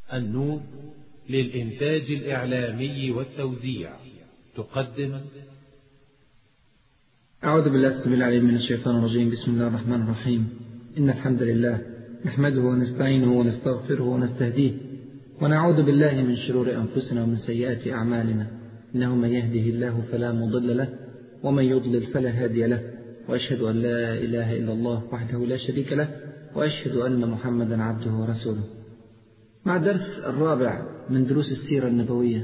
النور للإنتاج الإعلامي والتوزيع تقدم أعوذ بالله السميع العليم من الشيطان الرجيم بسم الله الرحمن الرحيم إن الحمد لله نحمده ونستعينه ونستغفره ونستهديه ونعوذ بالله من شرور أنفسنا ومن سيئات أعمالنا إنه من يهده الله فلا مضل له ومن يضلل فلا هادي له وأشهد أن لا إله إلا الله وحده لا شريك له وأشهد أن محمدا عبده ورسوله مع الدرس الرابع من دروس السيرة النبوية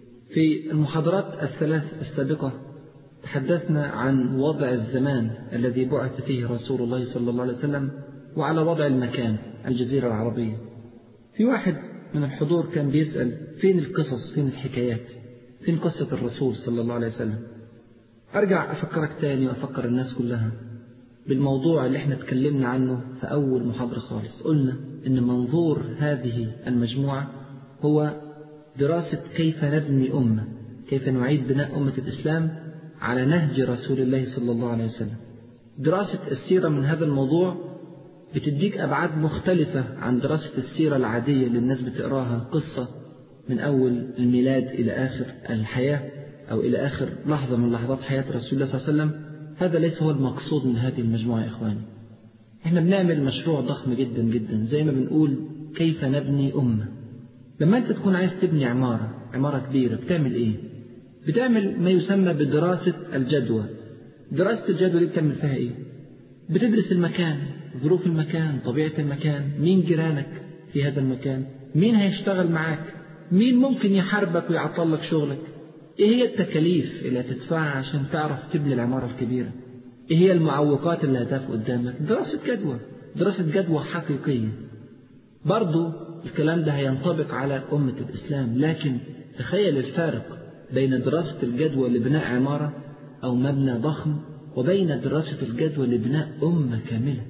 في المحاضرات الثلاث السابقة تحدثنا عن وضع الزمان الذي بعث فيه رسول الله صلى الله عليه وسلم وعلى وضع المكان الجزيرة العربية في واحد من الحضور كان بيسأل فين القصص فين الحكايات فين قصة الرسول صلى الله عليه وسلم أرجع أفكرك تاني وأفكر الناس كلها بالموضوع اللي احنا اتكلمنا عنه في أول محاضرة خالص قلنا إن منظور هذه المجموعة هو دراسة كيف نبني أمة كيف نعيد بناء أمة الإسلام على نهج رسول الله صلى الله عليه وسلم دراسة السيرة من هذا الموضوع بتديك أبعاد مختلفة عن دراسة السيرة العادية اللي الناس بتقراها قصة من أول الميلاد إلى آخر الحياة أو إلى آخر لحظة من لحظات حياة رسول الله صلى الله عليه وسلم هذا ليس هو المقصود من هذه المجموعة يا إخواني احنا بنعمل مشروع ضخم جدا جدا زي ما بنقول كيف نبني أمة لما أنت تكون عايز تبني عمارة عمارة كبيرة بتعمل إيه بتعمل ما يسمى بدراسة الجدوى دراسة الجدوى دي بتعمل فيها إيه بتدرس المكان ظروف المكان طبيعة المكان مين جيرانك في هذا المكان مين هيشتغل معاك مين ممكن يحاربك ويعطل لك شغلك ايه هي التكاليف اللي هتدفعها عشان تعرف تبني العمارة الكبيرة ايه هي المعوقات اللي هتقف قدامك دراسة جدوى دراسة جدوى حقيقية برضو الكلام ده هينطبق على أمة الإسلام لكن تخيل الفارق بين دراسة الجدوى لبناء عمارة أو مبنى ضخم وبين دراسة الجدوى لبناء أمة كاملة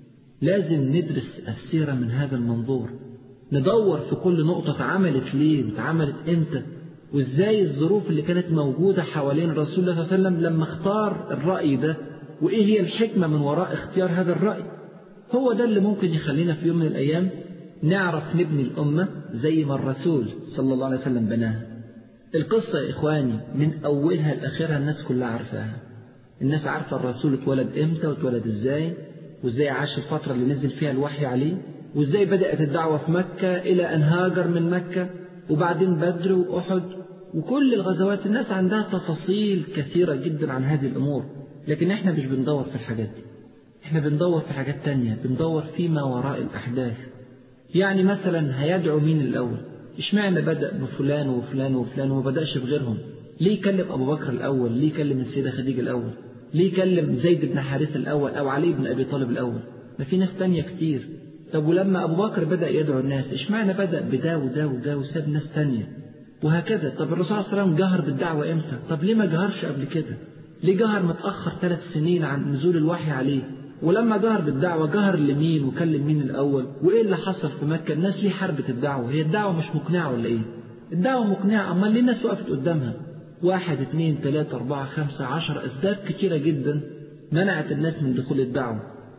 لازم ندرس السيرة من هذا المنظور ندور في كل نقطة اتعملت ليه واتعملت امتى وازاي الظروف اللي كانت موجودة حوالين رسول الله صلى الله عليه وسلم لما اختار الرأي ده وايه هي الحكمة من وراء اختيار هذا الرأي هو ده اللي ممكن يخلينا في يوم من الأيام نعرف نبني الأمة زي ما الرسول صلى الله عليه وسلم بناها القصة يا إخواني من أولها لآخرها الناس كلها عارفاها الناس عارفة الرسول اتولد إمتى واتولد إزاي وإزاي عاش الفترة اللي نزل فيها الوحي عليه وإزاي بدأت الدعوة في مكة إلى أن هاجر من مكة وبعدين بدر وأحد وكل الغزوات الناس عندها تفاصيل كثيرة جدا عن هذه الأمور لكن احنا مش بندور في الحاجات دي احنا بندور في حاجات تانية بندور فيما وراء الأحداث يعني مثلا هيدعو مين الأول اشمعنى بدأ بفلان وفلان وفلان وما بدأش بغيرهم ليه يكلم أبو بكر الأول ليه يكلم السيدة خديجة الأول ليه يكلم زيد بن حارثة الأول أو علي بن أبي طالب الأول ما في ناس تانية كتير طب ولما أبو بكر بدأ يدعو الناس اشمعنى بدأ بدا ودا ودا وساب ناس تانية وهكذا طب الرسول صلى الله عليه وسلم جهر بالدعوة امتى طب ليه ما جهرش قبل كده ليه جهر متأخر ثلاث سنين عن نزول الوحي عليه ولما جهر بالدعوة جهر لمين وكلم مين الأول وإيه اللي حصل في مكة الناس ليه حربت الدعوة هي الدعوة مش مقنعة ولا إيه الدعوة مقنعة أما ليه الناس وقفت قدامها واحد اثنين ثلاثة أربعة خمسة عشر أسباب كتيرة جدا منعت الناس من دخول الدعوة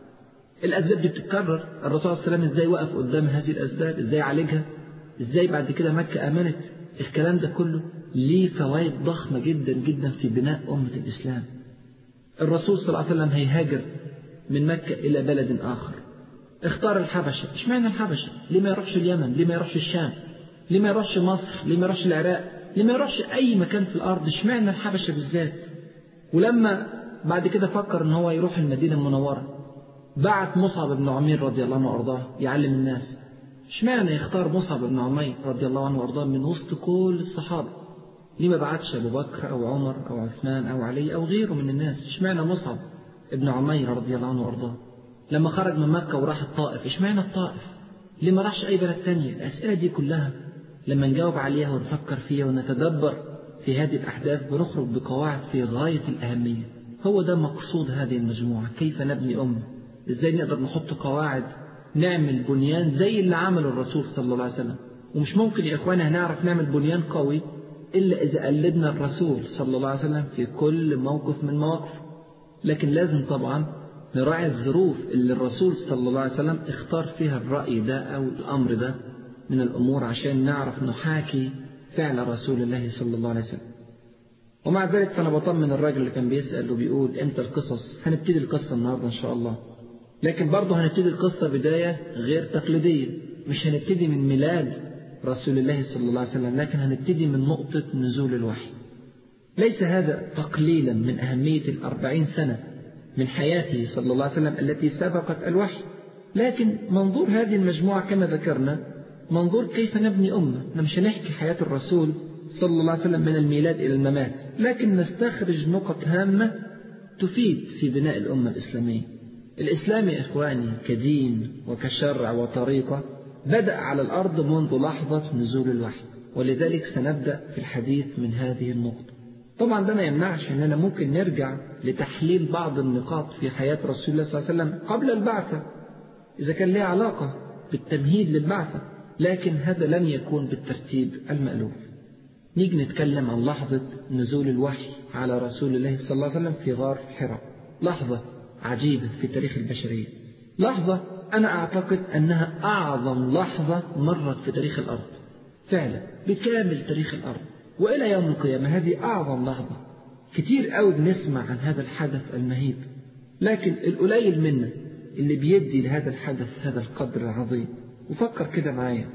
الأسباب دي بتتكرر الرسول صلى الله عليه وسلم إزاي وقف قدام هذه الأسباب إزاي عالجها إزاي بعد كده مكة آمنت الكلام ده كله ليه فوائد ضخمة جدا جدا في بناء أمة الإسلام الرسول صلى الله عليه وسلم هيهاجر من مكة إلى بلد آخر اختار الحبشة اشمعنى الحبشة ليه ما يروحش اليمن ليه ما يروحش الشام ليه ما يروحش مصر ليه ما يروحش العراق ليه ما يروحش أي مكان في الأرض اشمعنى الحبشة بالذات ولما بعد كده فكر ان هو يروح المدينة المنورة بعت مصعب بن عمير رضي الله عنه وارضاه يعلم الناس اشمعنى يختار مصعب بن عمير رضي الله عنه وارضاه من وسط كل الصحابة ليه ما بعتش ابو بكر او عمر او عثمان او علي او غيره من الناس اشمعنى مصعب ابن عمير رضي الله عنه وارضاه لما خرج من مكة وراح الطائف اشمعنى الطائف ليه ما راحش اي بلد تانية الاسئلة دي كلها لما نجاوب عليها ونفكر فيها ونتدبر في هذه الأحداث بنخرج بقواعد في غاية الأهمية هو ده مقصود هذه المجموعة كيف نبني أمة إزاي نقدر نحط قواعد نعمل بنيان زي اللي عمله الرسول صلى الله عليه وسلم ومش ممكن يا إخواني هنعرف نعمل بنيان قوي إلا إذا قلدنا الرسول صلى الله عليه وسلم في كل موقف من مواقفه لكن لازم طبعا نراعي الظروف اللي الرسول صلى الله عليه وسلم اختار فيها الرأي ده أو الأمر ده من الأمور عشان نعرف نحاكي فعل رسول الله صلى الله عليه وسلم ومع ذلك فأنا بطمن الراجل اللي كان بيسأل وبيقول إمتى القصص هنبتدي القصة النهاردة إن شاء الله لكن برضه هنبتدي القصة بداية غير تقليدية مش هنبتدي من ميلاد رسول الله صلى الله عليه وسلم لكن هنبتدي من نقطة نزول الوحي ليس هذا تقليلا من أهمية الأربعين سنة من حياته صلى الله عليه وسلم التي سبقت الوحي لكن منظور هذه المجموعة كما ذكرنا منظور كيف نبني أمة احنا مش هنحكي حياة الرسول صلى الله عليه وسلم من الميلاد إلى الممات لكن نستخرج نقط هامة تفيد في بناء الأمة الإسلامية الإسلام يا إخواني كدين وكشرع وطريقة بدأ على الأرض منذ لحظة نزول الوحي ولذلك سنبدأ في الحديث من هذه النقطة طبعا ده ما يمنعش أننا ممكن نرجع لتحليل بعض النقاط في حياة رسول الله صلى الله عليه وسلم قبل البعثة إذا كان لها علاقة بالتمهيد للبعثة لكن هذا لن يكون بالترتيب المألوف نيجي نتكلم عن لحظة نزول الوحي على رسول الله صلى الله عليه وسلم في غار حراء لحظة عجيبة في تاريخ البشرية لحظة أنا أعتقد أنها أعظم لحظة مرت في تاريخ الأرض فعلا بكامل تاريخ الأرض وإلى يوم القيامة هذه أعظم لحظة كتير قوي بنسمع عن هذا الحدث المهيب لكن القليل منا اللي بيدي لهذا الحدث هذا القدر العظيم وفكر كده معايا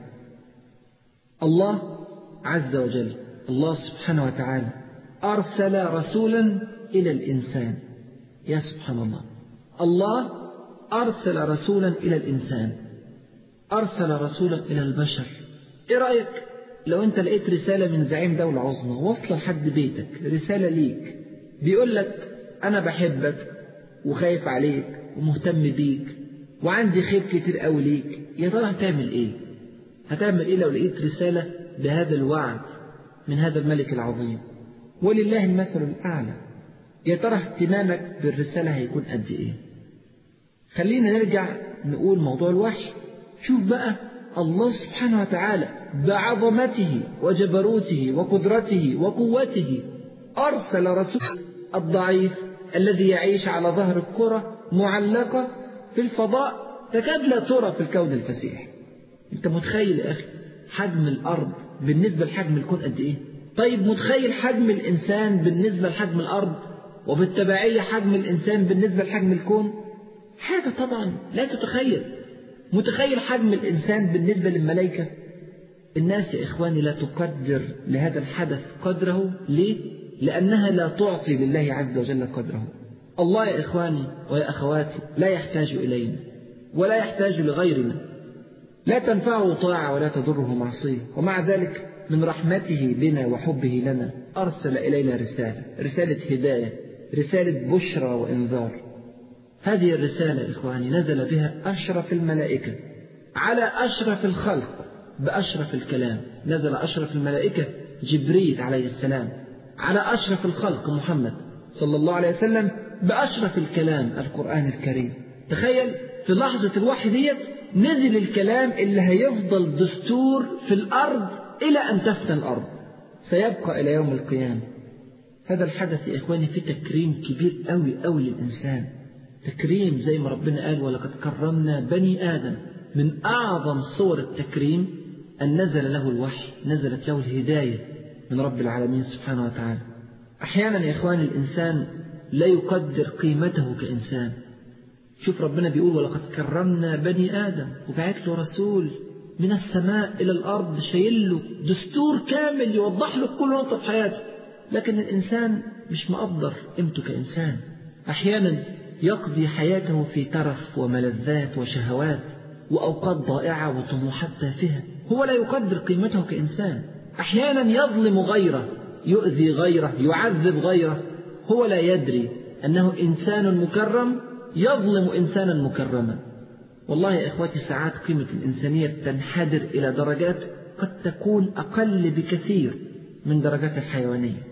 الله عز وجل الله سبحانه وتعالى أرسل رسولا إلى الإنسان يا سبحان الله الله أرسل رسولا إلى الإنسان أرسل رسولا إلى البشر إيه رأيك لو أنت لقيت رسالة من زعيم دولة عظمى واصلة لحد بيتك رسالة ليك بيقول لك أنا بحبك وخايف عليك ومهتم بيك وعندي خير كتير قوي ليك يا ترى هتعمل إيه؟ هتعمل إيه لو لقيت رسالة بهذا الوعد من هذا الملك العظيم ولله المثل الأعلى يا ترى اهتمامك بالرسالة هيكون قد إيه؟ خلينا نرجع نقول موضوع الوحي شوف بقى الله سبحانه وتعالى بعظمته وجبروته وقدرته وقوته أرسل رسول الضعيف الذي يعيش على ظهر الكرة معلقة في الفضاء تكاد لا ترى في الكون الفسيح انت متخيل يا أخي حجم الأرض بالنسبة لحجم الكون قد إيه طيب متخيل حجم الإنسان بالنسبة لحجم الأرض وبالتبعية حجم الإنسان بالنسبة لحجم الكون حاجة طبعا لا تتخيل متخيل حجم الإنسان بالنسبة للملائكة الناس يا إخواني لا تقدر لهذا الحدث قدره ليه؟ لأنها لا تعطي لله عز وجل قدره الله يا إخواني ويا أخواتي لا يحتاج إلينا ولا يحتاج لغيرنا لا تنفعه طاعة ولا تضره معصية ومع ذلك من رحمته بنا وحبه لنا أرسل إلينا رسالة رسالة هداية رسالة بشرى وإنذار هذه الرسالة إخواني نزل بها أشرف الملائكة على أشرف الخلق بأشرف الكلام نزل أشرف الملائكة جبريل عليه السلام على أشرف الخلق محمد صلى الله عليه وسلم بأشرف الكلام القرآن الكريم تخيل في لحظة الوحي ديت نزل الكلام اللي هيفضل دستور في الأرض إلى أن تفنى الأرض سيبقى إلى يوم القيامة هذا الحدث يا إخواني فيه تكريم كبير أوي أوي للإنسان تكريم زي ما ربنا قال ولقد كرمنا بني آدم من أعظم صور التكريم أن نزل له الوحي نزلت له الهداية من رب العالمين سبحانه وتعالى أحيانا يا إخواني الإنسان لا يقدر قيمته كإنسان شوف ربنا بيقول ولقد كرمنا بني آدم وبعت له رسول من السماء إلى الأرض شايل له دستور كامل يوضح له كل نقطة في حياته لكن الإنسان مش مقدر قيمته كإنسان أحيانا يقضي حياته في ترف وملذات وشهوات وأوقات ضائعة وطموحات تافهة هو لا يقدر قيمته كإنسان أحيانا يظلم غيره يؤذي غيره يعذب غيره هو لا يدري أنه إنسان مكرم يظلم إنسانا مكرما والله يا إخواتي ساعات قيمة الإنسانية تنحدر إلى درجات قد تكون أقل بكثير من درجات الحيوانية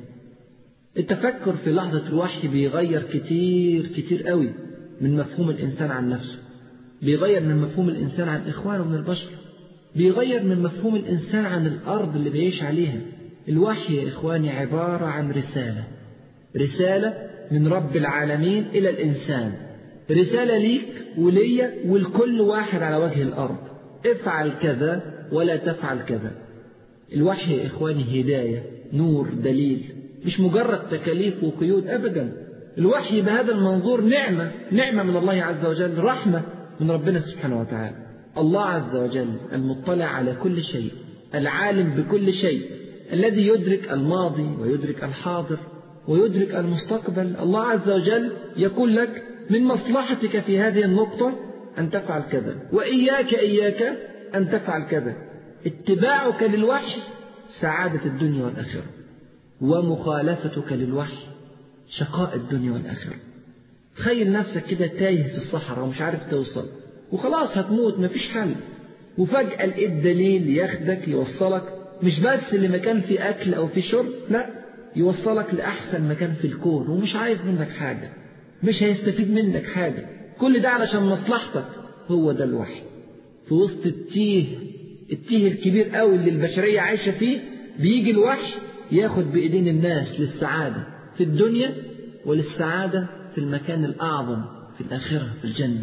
التفكر في لحظة الوحي بيغير كتير كتير قوي من مفهوم الإنسان عن نفسه بيغير من مفهوم الإنسان عن إخوانه من البشر بيغير من مفهوم الإنسان عن الأرض اللي بيعيش عليها الوحي يا إخواني عبارة عن رسالة رسالة من رب العالمين إلى الإنسان رسالة ليك وليا ولكل واحد على وجه الأرض افعل كذا ولا تفعل كذا الوحي يا إخواني هداية نور دليل مش مجرد تكاليف وقيود أبدا الوحي بهذا المنظور نعمة نعمة من الله عز وجل رحمة من ربنا سبحانه وتعالى الله عز وجل المطلع على كل شيء العالم بكل شيء الذي يدرك الماضي ويدرك الحاضر ويدرك المستقبل الله عز وجل يقول لك من مصلحتك في هذه النقطة أن تفعل كذا وإياك إياك أن تفعل كذا اتباعك للوحي سعادة الدنيا والآخرة ومخالفتك للوحي شقاء الدنيا والآخرة تخيل نفسك كده تايه في الصحراء ومش عارف توصل وخلاص هتموت مفيش حل وفجأة لقيت دليل ياخدك يوصلك مش بس لمكان فيه أكل أو فيه شرب لا يوصلك لأحسن مكان في الكون ومش عايز منك حاجة مش هيستفيد منك حاجة كل ده علشان مصلحتك هو ده الوحي في وسط التيه التيه الكبير قوي اللي البشرية عايشة فيه بيجي الوحي ياخد بإيدين الناس للسعادة في الدنيا وللسعادة في المكان الأعظم في الآخرة في الجنة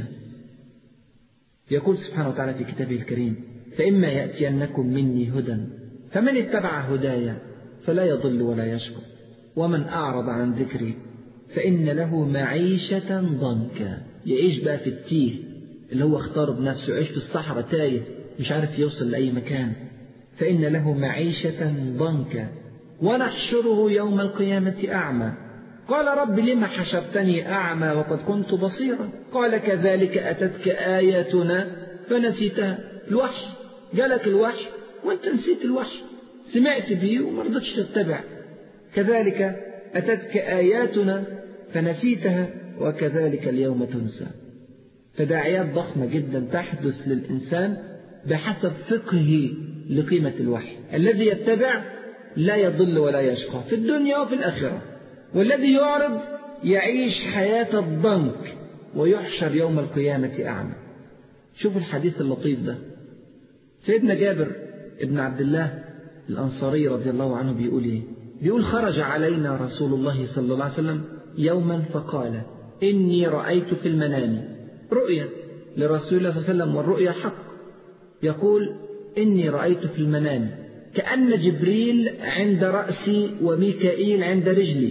يقول سبحانه وتعالى في كتابه الكريم فإما يأتينكم مني هدى فمن اتبع هدايا فلا يضل ولا يشقى ومن أعرض عن ذكري فإن له معيشة ضنكا يعيش بقى في التيه اللي هو اختاره بنفسه يعيش في الصحراء تايه مش عارف يوصل لأي مكان فإن له معيشة ضنكا ونحشره يوم القيامة أعمى قال رب لم حشرتني أعمى وقد كنت بصيرا قال كذلك أتتك آياتنا فنسيتها الوحي جالك الوحي وانت نسيت الوحي سمعت به وما رضتش تتبع كذلك أتتك آياتنا فنسيتها وكذلك اليوم تنسى تداعيات ضخمة جدا تحدث للإنسان بحسب فقهه لقيمة الوحي الذي يتبع لا يضل ولا يشقى في الدنيا وفي الآخرة والذي يعرض يعيش حياة الضنك ويحشر يوم القيامة أعمى شوف الحديث اللطيف ده سيدنا جابر ابن عبد الله الأنصاري رضي الله عنه بيقول إيه بيقول خرج علينا رسول الله صلى الله عليه وسلم يوما فقال إني رأيت في المنام رؤيا لرسول الله صلى الله عليه وسلم والرؤيا حق يقول إني رأيت في المنام كأن جبريل عند رأسي وميكائيل عند رجلي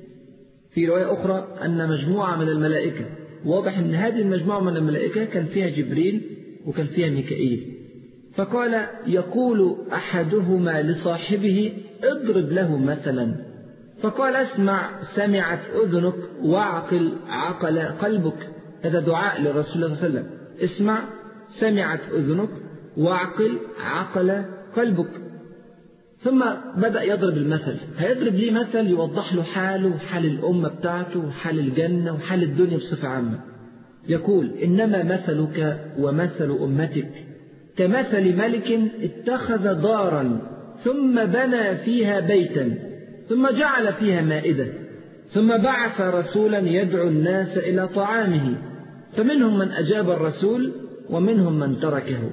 في رواية أخرى أن مجموعة من الملائكة واضح أن هذه المجموعة من الملائكة كان فيها جبريل وكان فيها ميكائيل فقال يقول أحدهما لصاحبه اضرب له مثلا فقال اسمع سمعت أذنك واعقل عقل قلبك هذا دعاء للرسول صلى الله عليه وسلم اسمع سمعت أذنك واعقل عقل قلبك ثم بدأ يضرب المثل هيضرب ليه مثل يوضح له حاله وحال الأمة بتاعته وحال الجنة وحال الدنيا بصفة عامة يقول إنما مثلك ومثل أمتك كمثل ملك اتخذ دارا ثم بنى فيها بيتا ثم جعل فيها مائدة ثم بعث رسولا يدعو الناس إلى طعامه فمنهم من أجاب الرسول ومنهم من تركه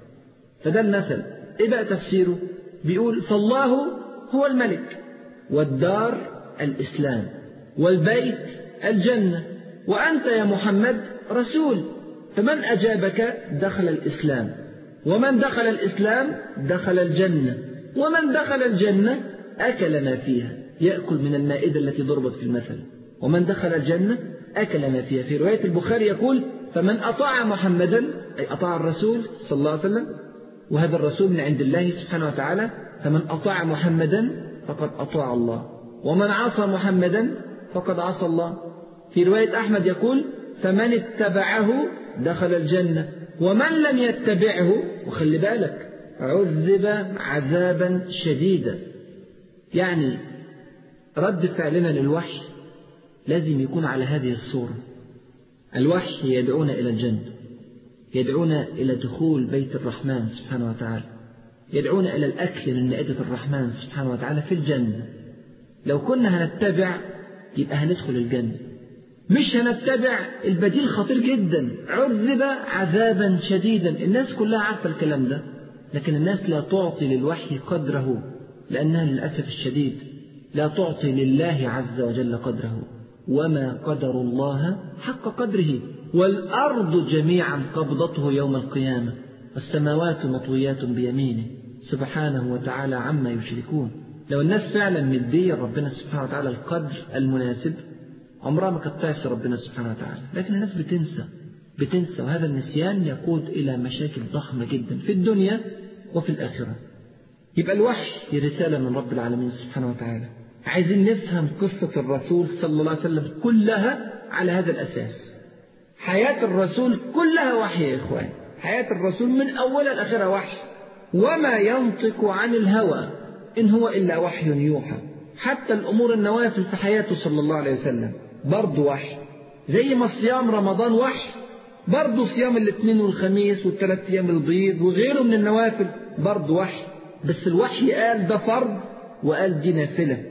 فده المثل إيه بقى تفسيره بيقول فالله هو الملك والدار الإسلام والبيت الجنة وأنت يا محمد رسول فمن أجابك دخل الإسلام ومن دخل الإسلام دخل الجنة ومن دخل الجنة أكل ما فيها يأكل من المائدة التي ضربت في المثل ومن دخل الجنة أكل ما فيها في رواية البخاري يقول فمن أطاع محمدا أي أطاع الرسول صلى الله عليه وسلم وهذا الرسول من عند الله سبحانه وتعالى فمن أطاع محمدا فقد أطاع الله ومن عصى محمدا فقد عصى الله في رواية أحمد يقول فمن اتبعه دخل الجنة ومن لم يتبعه وخلي بالك عذب عذابا شديدا يعني رد فعلنا للوحي لازم يكون على هذه الصورة الوحي يدعونا إلى الجنة يدعونا إلى دخول بيت الرحمن سبحانه وتعالى يدعونا إلى الأكل من مائدة الرحمن سبحانه وتعالى في الجنة لو كنا هنتبع يبقى هندخل الجنة مش هنتبع البديل خطير جدا عذب عذابا شديدا الناس كلها عارفة الكلام ده لكن الناس لا تعطي للوحي قدره لأنها للأسف الشديد لا تعطي لله عز وجل قدره وما قدر الله حق قدره والأرض جميعا قبضته يوم القيامة والسماوات مطويات بيمينه سبحانه وتعالى عما يشركون لو الناس فعلا مدية ربنا سبحانه وتعالى القدر المناسب عمرها ما كانت تعصي ربنا سبحانه وتعالى لكن الناس بتنسى بتنسى وهذا النسيان يقود إلى مشاكل ضخمة جدا في الدنيا وفي الآخرة يبقى الوحي رسالة من رب العالمين سبحانه وتعالى عايزين نفهم قصة الرسول صلى الله عليه وسلم كلها على هذا الأساس حياة الرسول كلها وحي يا إخوان حياة الرسول من أولها لآخرها وحي وما ينطق عن الهوى إن هو إلا وحي يوحى حتى الأمور النوافل في حياته صلى الله عليه وسلم برضه وحي زي ما صيام رمضان وحي برضه صيام الاثنين والخميس والثلاث أيام البيض وغيره من النوافل برضه وحي بس الوحي قال ده فرض وقال دي نافلة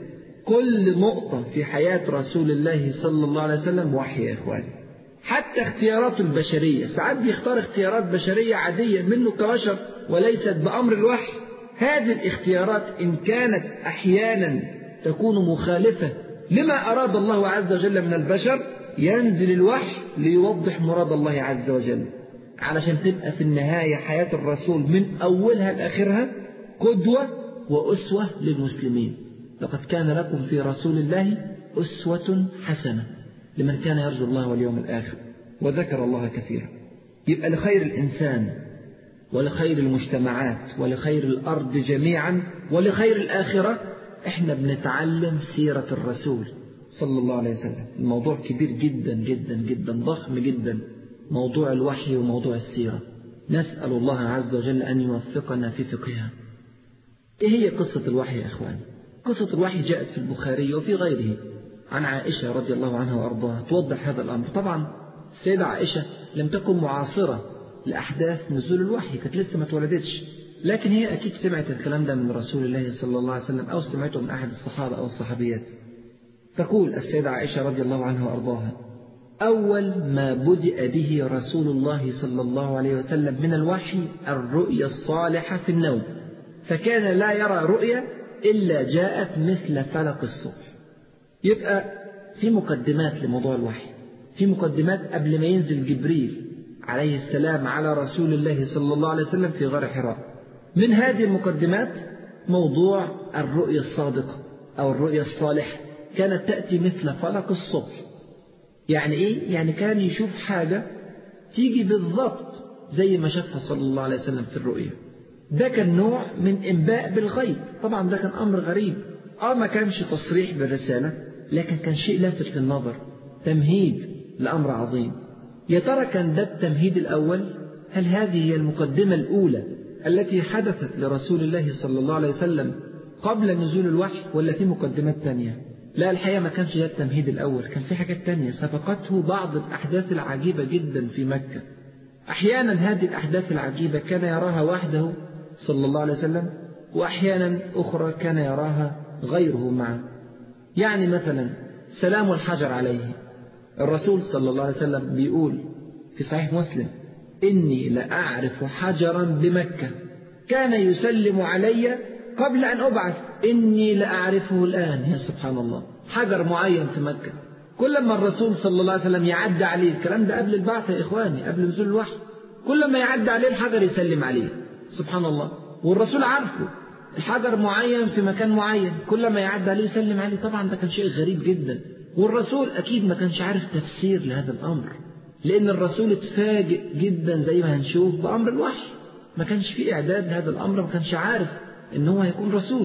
كل نقطة في حياة رسول الله صلى الله عليه وسلم وحي يا إخواني حتى اختياراته البشرية ساعات بيختار اختيارات بشرية عادية منه كبشر وليست بأمر الوحي هذه الاختيارات إن كانت أحيانا تكون مخالفة لما أراد الله عز وجل من البشر ينزل الوحي ليوضح مراد الله عز وجل علشان تبقى في النهاية حياة الرسول من أولها لآخرها قدوة وأسوة للمسلمين لقد كان لكم في رسول الله أسوة حسنة لمن كان يرجو الله واليوم الآخر وذكر الله كثيرا يبقى لخير الإنسان ولخير المجتمعات ولخير الأرض جميعا ولخير الآخرة احنا بنتعلم سيرة الرسول صلى الله عليه وسلم الموضوع كبير جدا جدا جدا ضخم جدا موضوع الوحي وموضوع السيرة نسأل الله عز وجل أن يوفقنا في فقهها إيه هي قصة الوحي يا أخواني قصة الوحي جاءت في البخاري وفي غيره عن عائشة رضي الله عنها وأرضاها توضح هذا الأمر طبعا السيدة عائشة لم تكن معاصرة لأحداث نزول الوحي كانت لسه ما اتولدتش لكن هي أكيد سمعت الكلام ده من رسول الله صلى الله عليه وسلم أو سمعته من أحد الصحابة أو الصحابيات تقول السيدة عائشة رضي الله عنها وأرضاها أول ما بدأ به رسول الله صلى الله عليه وسلم من الوحي الرؤيا الصالحة في النوم فكان لا يرى رؤيا إلا جاءت مثل فلق الصبح يبقى في مقدمات لموضوع الوحي في مقدمات قبل ما ينزل جبريل عليه السلام على رسول الله صلى الله عليه وسلم في غار حراء من هذه المقدمات موضوع الرؤيا الصادقة أو الرؤيا الصالحة كانت تأتي مثل فلق الصبح يعني إيه؟ يعني كان يشوف حاجة تيجي بالضبط زي ما شافها صلى الله عليه وسلم في الرؤيا ده كان نوع من إنباء بالغيب طبعا ده كان أمر غريب آه ما كانش تصريح بالرسالة لكن كان شيء لافت للنظر تمهيد لأمر عظيم يا ترى كان ده التمهيد الأول هل هذه هي المقدمة الأولى التي حدثت لرسول الله صلى الله عليه وسلم قبل نزول الوحي ولا في مقدمات تانية لا الحقيقة ما كانش ده التمهيد الأول كان في حاجات تانية سبقته بعض الأحداث العجيبة جدا في مكة أحيانا هذه الأحداث العجيبة كان يراها وحده صلى الله عليه وسلم وأحيانا أخرى كان يراها غيره معه يعني مثلا سلام الحجر عليه الرسول صلى الله عليه وسلم بيقول في صحيح مسلم إني لأعرف حجرا بمكة كان يسلم علي قبل أن أبعث إني لأعرفه الآن يا سبحان الله حجر معين في مكة كل ما الرسول صلى الله عليه وسلم يعدى عليه الكلام ده قبل البعث يا إخواني قبل نزول الوحي كل ما يعدى عليه الحجر يسلم عليه سبحان الله والرسول عارفه الحجر معين في مكان معين كل ما يعدى عليه يسلم عليه طبعا ده كان شيء غريب جدا والرسول أكيد ما كانش عارف تفسير لهذا الأمر لأن الرسول اتفاجئ جدا زي ما هنشوف بأمر الوحي ما كانش في إعداد لهذا الأمر ما كانش عارف إن هو هيكون رسول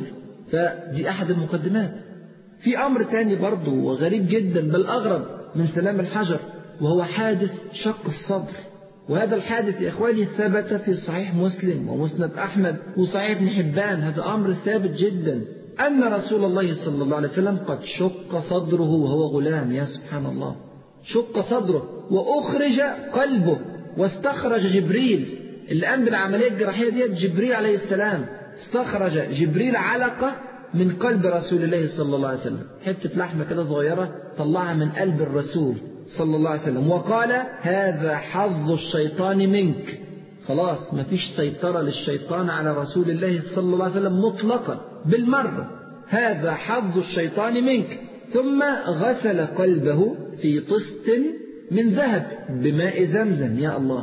فدي أحد المقدمات في أمر تاني برضه وغريب جدا بل أغرب من سلام الحجر وهو حادث شق الصدر وهذا الحادث يا إخواني ثبت في صحيح مسلم ومسند أحمد وصحيح ابن حبان هذا أمر ثابت جدا أن رسول الله صلى الله عليه وسلم قد شق صدره وهو غلام يا سبحان الله شق صدره وأخرج قلبه واستخرج جبريل اللي قام بالعملية الجراحية ديت جبريل عليه السلام استخرج جبريل علقة من قلب رسول الله صلى الله عليه وسلم حتة لحمة كده صغيرة طلعها من قلب الرسول صلى الله عليه وسلم وقال هذا حظ الشيطان منك خلاص ما فيش سيطرة للشيطان على رسول الله صلى الله عليه وسلم مطلقا بالمرة هذا حظ الشيطان منك ثم غسل قلبه في طست من ذهب بماء زمزم يا الله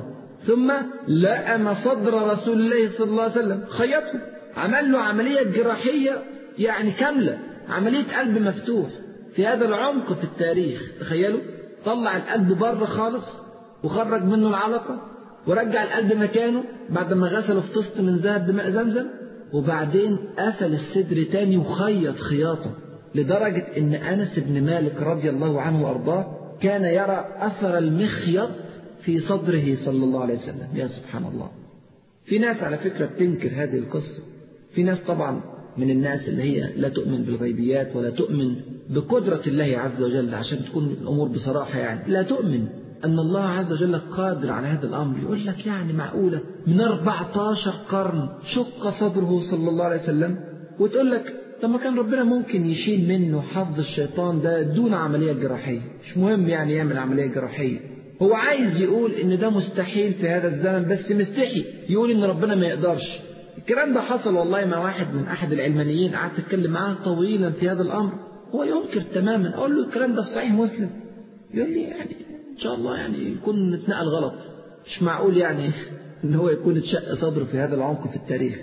ثم لأم صدر رسول الله صلى الله عليه وسلم خيطه عمل له عملية جراحية يعني كاملة عملية قلب مفتوح في هذا العمق في التاريخ تخيلوا طلع القلب بره خالص وخرج منه العلقة ورجع القلب مكانه بعد ما غسله في طست من ذهب بماء زمزم وبعدين قفل الصدر تاني وخيط خياطة لدرجة ان انس بن مالك رضي الله عنه وارضاه كان يرى اثر المخيط في صدره صلى الله عليه وسلم يا سبحان الله في ناس على فكرة بتنكر هذه القصة في ناس طبعا من الناس اللي هي لا تؤمن بالغيبيات ولا تؤمن بقدرة الله عز وجل عشان تكون الأمور بصراحة يعني لا تؤمن أن الله عز وجل قادر على هذا الأمر يقول لك يعني معقولة من 14 قرن شق صدره صلى الله عليه وسلم وتقول لك طب ما كان ربنا ممكن يشيل منه حظ الشيطان ده دون عملية جراحية مش مهم يعني يعمل عملية جراحية هو عايز يقول ان ده مستحيل في هذا الزمن بس مستحي يقول ان ربنا ما يقدرش الكلام ده حصل والله مع واحد من احد العلمانيين قعدت اتكلم معاه طويلا في هذا الامر هو ينكر تماما اقول له الكلام ده في صحيح مسلم يقول لي يعني ان شاء الله يعني يكون اتنقل غلط مش معقول يعني ان هو يكون اتشق صدره في هذا العمق في التاريخ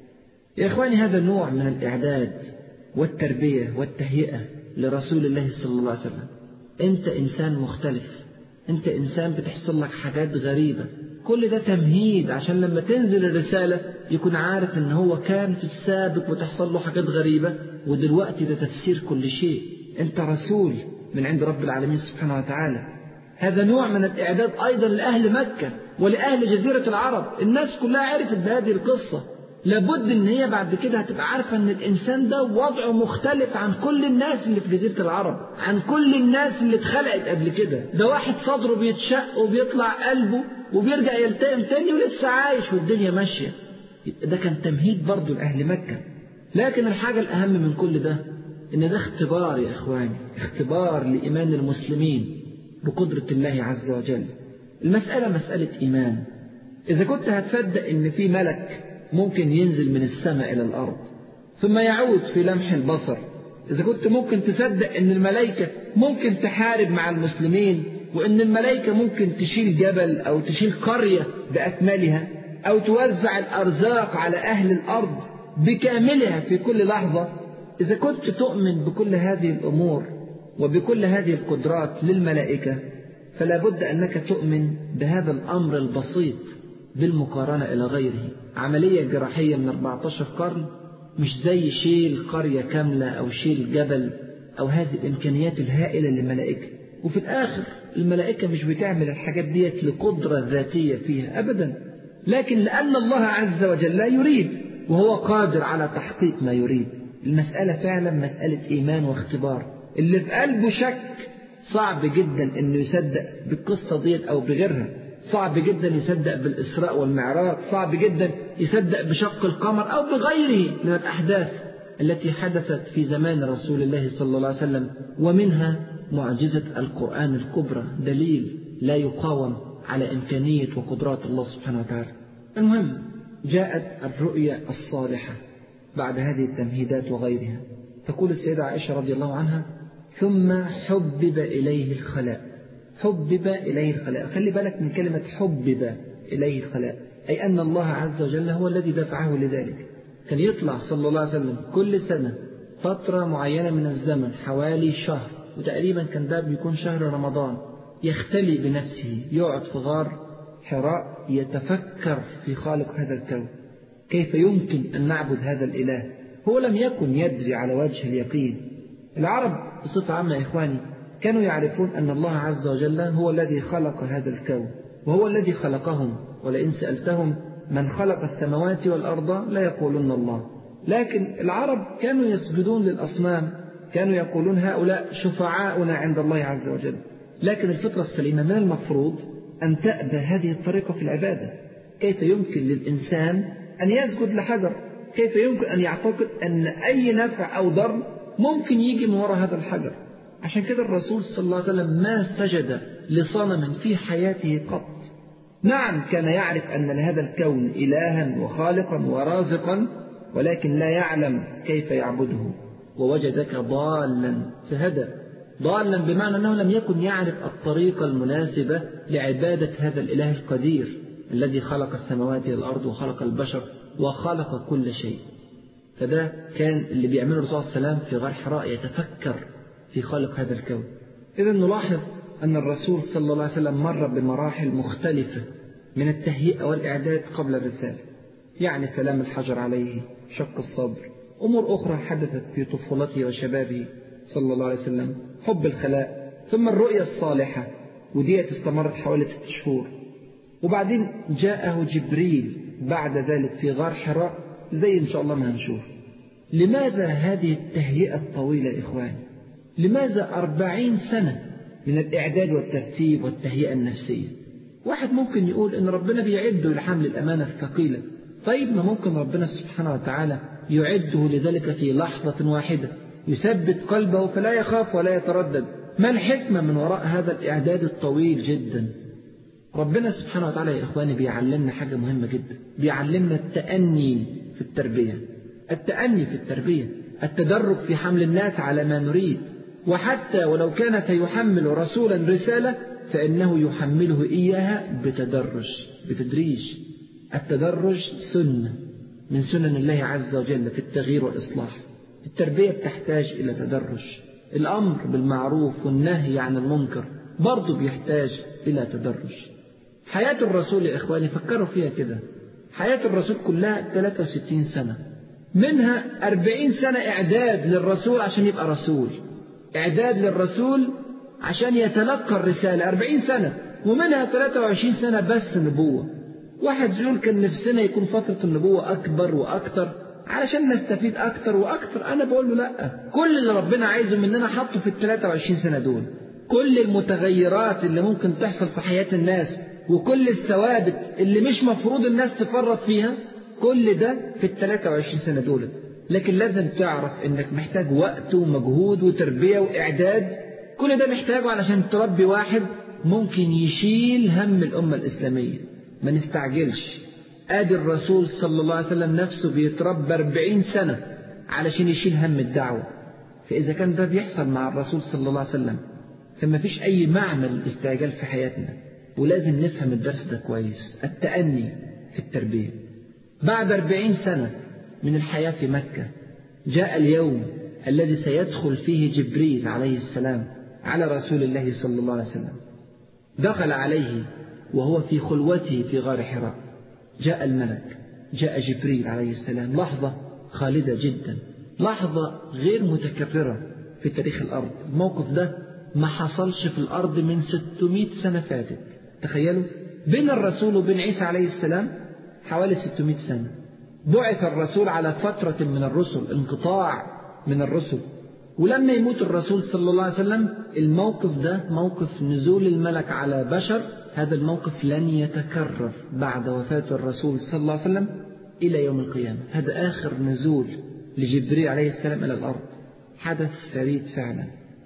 يا اخواني هذا نوع من الاعداد والتربيه والتهيئه لرسول الله صلى الله عليه وسلم انت انسان مختلف انت انسان بتحصل لك حاجات غريبه كل ده تمهيد عشان لما تنزل الرساله يكون عارف ان هو كان في السابق وتحصل له حاجات غريبه ودلوقتي ده تفسير كل شيء انت رسول من عند رب العالمين سبحانه وتعالى هذا نوع من الإعداد أيضا لأهل مكة ولأهل جزيرة العرب الناس كلها عرفت بهذه القصة لابد ان هي بعد كده هتبقى عارفة ان الانسان ده وضعه مختلف عن كل الناس اللي في جزيرة العرب عن كل الناس اللي اتخلقت قبل كده ده واحد صدره بيتشق وبيطلع قلبه وبيرجع يلتئم تاني ولسه عايش والدنيا ماشية ده كان تمهيد برضه لأهل مكة لكن الحاجة الأهم من كل ده إن ده اختبار يا إخواني اختبار لإيمان المسلمين بقدرة الله عز وجل المسألة مسألة إيمان إذا كنت هتصدق إن في ملك ممكن ينزل من السماء إلى الأرض ثم يعود في لمح البصر إذا كنت ممكن تصدق إن الملائكة ممكن تحارب مع المسلمين وإن الملائكة ممكن تشيل جبل أو تشيل قرية بأكملها أو توزع الأرزاق على أهل الأرض بكاملها في كل لحظة إذا كنت تؤمن بكل هذه الأمور وبكل هذه القدرات للملائكة فلا بد أنك تؤمن بهذا الأمر البسيط بالمقارنة إلى غيره عملية جراحية من 14 قرن مش زي شيل قرية كاملة أو شيل جبل أو هذه الإمكانيات الهائلة للملائكة وفي الآخر الملائكة مش بتعمل الحاجات ديت لقدرة ذاتية فيها أبدا لكن لأن الله عز وجل يريد وهو قادر على تحقيق ما يريد المسألة فعلا مسألة إيمان واختبار اللي في قلبه شك صعب جدا انه يصدق بالقصة ديت او بغيرها صعب جدا يصدق بالإسراء والمعراج صعب جدا يصدق بشق القمر أو بغيره من الأحداث التي حدثت في زمان رسول الله صلى الله عليه وسلم ومنها معجزة القرآن الكبرى دليل لا يقاوم على إمكانية وقدرات الله سبحانه وتعالى المهم جاءت الرؤيا الصالحة بعد هذه التمهيدات وغيرها تقول السيدة عائشة رضي الله عنها ثم حبب إليه الخلاء حبب إليه الخلاء خلي بالك من كلمة حبب إليه الخلاء أي أن الله عز وجل هو الذي دفعه لذلك كان يطلع صلى الله عليه وسلم كل سنة فترة معينة من الزمن حوالي شهر وتقريبا كان ده بيكون شهر رمضان يختلي بنفسه يقعد في غار حراء يتفكر في خالق هذا الكون كيف يمكن أن نعبد هذا الإله هو لم يكن يجري على وجه اليقين العرب بصفة عامة يا إخواني كانوا يعرفون أن الله عز وجل هو الذي خلق هذا الكون وهو الذي خلقهم ولئن سألتهم من خلق السماوات والأرض لا يقولون الله لكن العرب كانوا يسجدون للأصنام كانوا يقولون هؤلاء شفعاؤنا عند الله عز وجل لكن الفطرة السليمة من المفروض أن تأبى هذه الطريقة في العبادة كيف يمكن للإنسان أن يسجد لحجر كيف يمكن أن يعتقد أن أي نفع أو ضر ممكن يجي من وراء هذا الحجر عشان كده الرسول صلى الله عليه وسلم ما سجد لصنم في حياته قط نعم كان يعرف أن لهذا الكون إلها وخالقا ورازقا ولكن لا يعلم كيف يعبده ووجدك ضالا فهدى ضالا بمعنى أنه لم يكن يعرف الطريقة المناسبة لعبادة هذا الإله القدير الذي خلق السماوات والأرض وخلق البشر وخلق كل شيء فده كان اللي بيعمله الرسول صلى الله عليه وسلم في غار حراء يتفكر في خالق هذا الكون إذا نلاحظ أن الرسول صلى الله عليه وسلم مر بمراحل مختلفة من التهيئة والإعداد قبل الرسالة يعني سلام الحجر عليه شق الصدر أمور أخرى حدثت في طفولته وشبابه صلى الله عليه وسلم حب الخلاء ثم الرؤية الصالحة وديت استمرت حوالي ست شهور وبعدين جاءه جبريل بعد ذلك في غار حراء زي إن شاء الله ما هنشوف لماذا هذه التهيئة الطويلة إخواني لماذا أربعين سنة من الإعداد والترتيب والتهيئة النفسية واحد ممكن يقول إن ربنا بيعده لحمل الأمانة الثقيلة طيب ما ممكن ربنا سبحانه وتعالى يعده لذلك في لحظة واحدة يثبت قلبه فلا يخاف ولا يتردد ما الحكمة من وراء هذا الإعداد الطويل جدا ربنا سبحانه وتعالى يا إخواني بيعلمنا حاجة مهمة جدا بيعلمنا التأني في التربية التأني في التربية التدرج في حمل الناس على ما نريد وحتى ولو كان سيحمل رسولا رسالة فإنه يحمله إياها بتدرج بتدريج التدرج سنة من سنن الله عز وجل في التغيير والإصلاح التربية بتحتاج إلى تدرج الأمر بالمعروف والنهي عن المنكر برضه بيحتاج إلى تدرج حياة الرسول يا إخواني فكروا فيها كده حياة الرسول كلها 63 سنة منها 40 سنة إعداد للرسول عشان يبقى رسول إعداد للرسول عشان يتلقى الرسالة 40 سنة ومنها 23 سنة بس نبوة واحد يقول كان نفسنا يكون فترة النبوة أكبر وأكتر علشان نستفيد أكتر وأكتر أنا بقول له لأ كل اللي ربنا عايزه مننا حطه في ال 23 سنة دول كل المتغيرات اللي ممكن تحصل في حياة الناس وكل الثوابت اللي مش مفروض الناس تفرط فيها كل ده في ال 23 سنة دول لكن لازم تعرف انك محتاج وقت ومجهود وتربية واعداد كل ده محتاجه علشان تربي واحد ممكن يشيل هم الأمة الإسلامية ما نستعجلش آدي الرسول صلى الله عليه وسلم نفسه بيتربى 40 سنة علشان يشيل هم الدعوة فإذا كان ده بيحصل مع الرسول صلى الله عليه وسلم فما فيش أي معنى للاستعجال في حياتنا ولازم نفهم الدرس ده كويس التأني في التربية بعد أربعين سنة من الحياة في مكة جاء اليوم الذي سيدخل فيه جبريل عليه السلام على رسول الله صلى الله عليه وسلم دخل عليه وهو في خلوته في غار حراء جاء الملك جاء جبريل عليه السلام لحظة خالدة جدا لحظة غير متكررة في تاريخ الأرض الموقف ده ما حصلش في الأرض من 600 سنة فاتت تخيلوا بين الرسول وبين عيسى عليه السلام حوالي 600 سنة بعث الرسول على فترة من الرسل انقطاع من الرسل ولما يموت الرسول صلى الله عليه وسلم الموقف ده موقف نزول الملك على بشر هذا الموقف لن يتكرر بعد وفاة الرسول صلى الله عليه وسلم إلى يوم القيامة هذا آخر نزول لجبريل عليه السلام إلى الأرض حدث فريد فعلا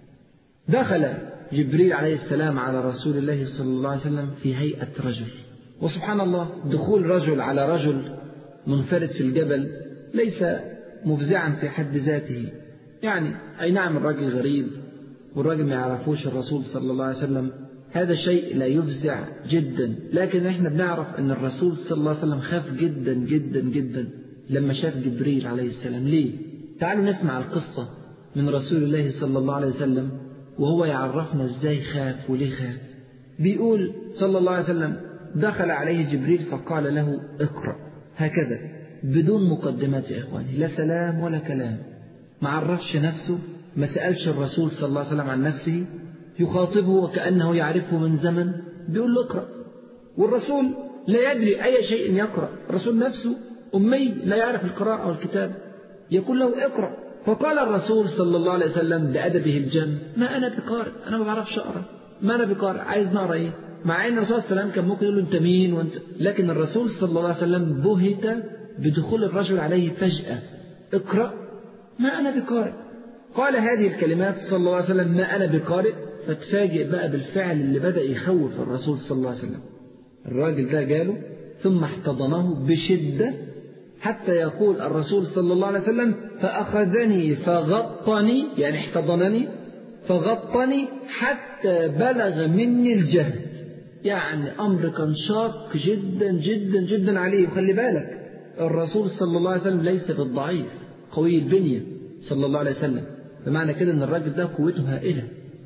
دخل جبريل عليه السلام على رسول الله صلى الله عليه وسلم في هيئة رجل وسبحان الله دخول رجل على رجل منفرد في الجبل ليس مفزعا في حد ذاته يعني أي نعم الراجل غريب والراجل ما يعرفوش الرسول صلى الله عليه وسلم هذا شيء لا يفزع جدا لكن احنا بنعرف ان الرسول صلى الله عليه وسلم خاف جدا جدا جدا لما شاف جبريل عليه السلام ليه تعالوا نسمع القصة من رسول الله صلى الله عليه وسلم وهو يعرفنا ازاي خاف وليه خاف بيقول صلى الله عليه وسلم دخل عليه جبريل فقال له اقرأ هكذا بدون مقدمات يا إخواني لا سلام ولا كلام ما عرفش نفسه ما سألش الرسول صلى الله عليه وسلم عن نفسه يخاطبه وكأنه يعرفه من زمن بيقول له اقرأ والرسول لا يدري أي شيء يقرأ الرسول نفسه أمي لا يعرف القراءة والكتاب يقول له اقرأ فقال الرسول صلى الله عليه وسلم بأدبه الجم ما أنا بقارئ أنا ما بعرفش أقرأ ما أنا بقارئ عايز نقرأ إيه مع أن الرسول صلى الله عليه وسلم كان ممكن يقول له أنت مين وأنت لكن الرسول صلى الله عليه وسلم بهت بدخول الرجل عليه فجأة اقرأ ما أنا بقارئ قال هذه الكلمات صلى الله عليه وسلم ما أنا بقارئ فتفاجئ بقى بالفعل اللي بدأ يخوف الرسول صلى الله عليه وسلم الراجل ده جاله ثم احتضنه بشدة حتى يقول الرسول صلى الله عليه وسلم فأخذني فغطني يعني احتضنني فغطني حتى بلغ مني الجهد يعني أمر كان شاق جدا جدا جدا عليه وخلي بالك الرسول صلى الله عليه وسلم ليس بالضعيف قوي البنية صلى الله عليه وسلم بمعنى كده أن الراجل ده قوته هائلة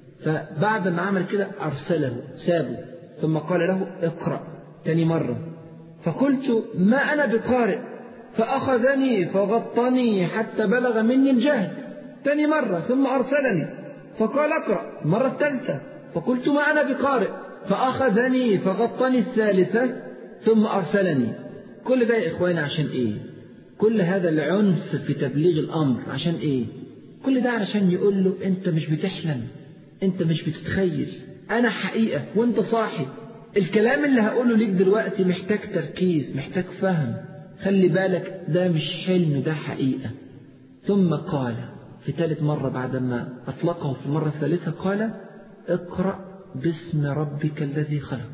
فبعد ما عمل كده أرسله سابه ثم قال له اقرأ تاني مرة فقلت ما أنا بقارئ فأخذني فغطني حتى بلغ مني الجهد تاني مرة ثم أرسلني فقال اقرأ مرة الثالثة فقلت ما أنا بقارئ فأخذني فغطني الثالثة ثم أرسلني كل ده يا إخواني عشان إيه كل هذا العنف في تبليغ الأمر عشان إيه كل ده علشان يقول له أنت مش بتحلم أنت مش بتتخيل أنا حقيقة وأنت صاحي الكلام اللي هقوله ليك دلوقتي محتاج تركيز محتاج فهم خلي بالك ده مش حلم ده حقيقة ثم قال في ثالث مرة بعدما أطلقه في المرة الثالثة قال اقرأ باسم ربك الذي خلق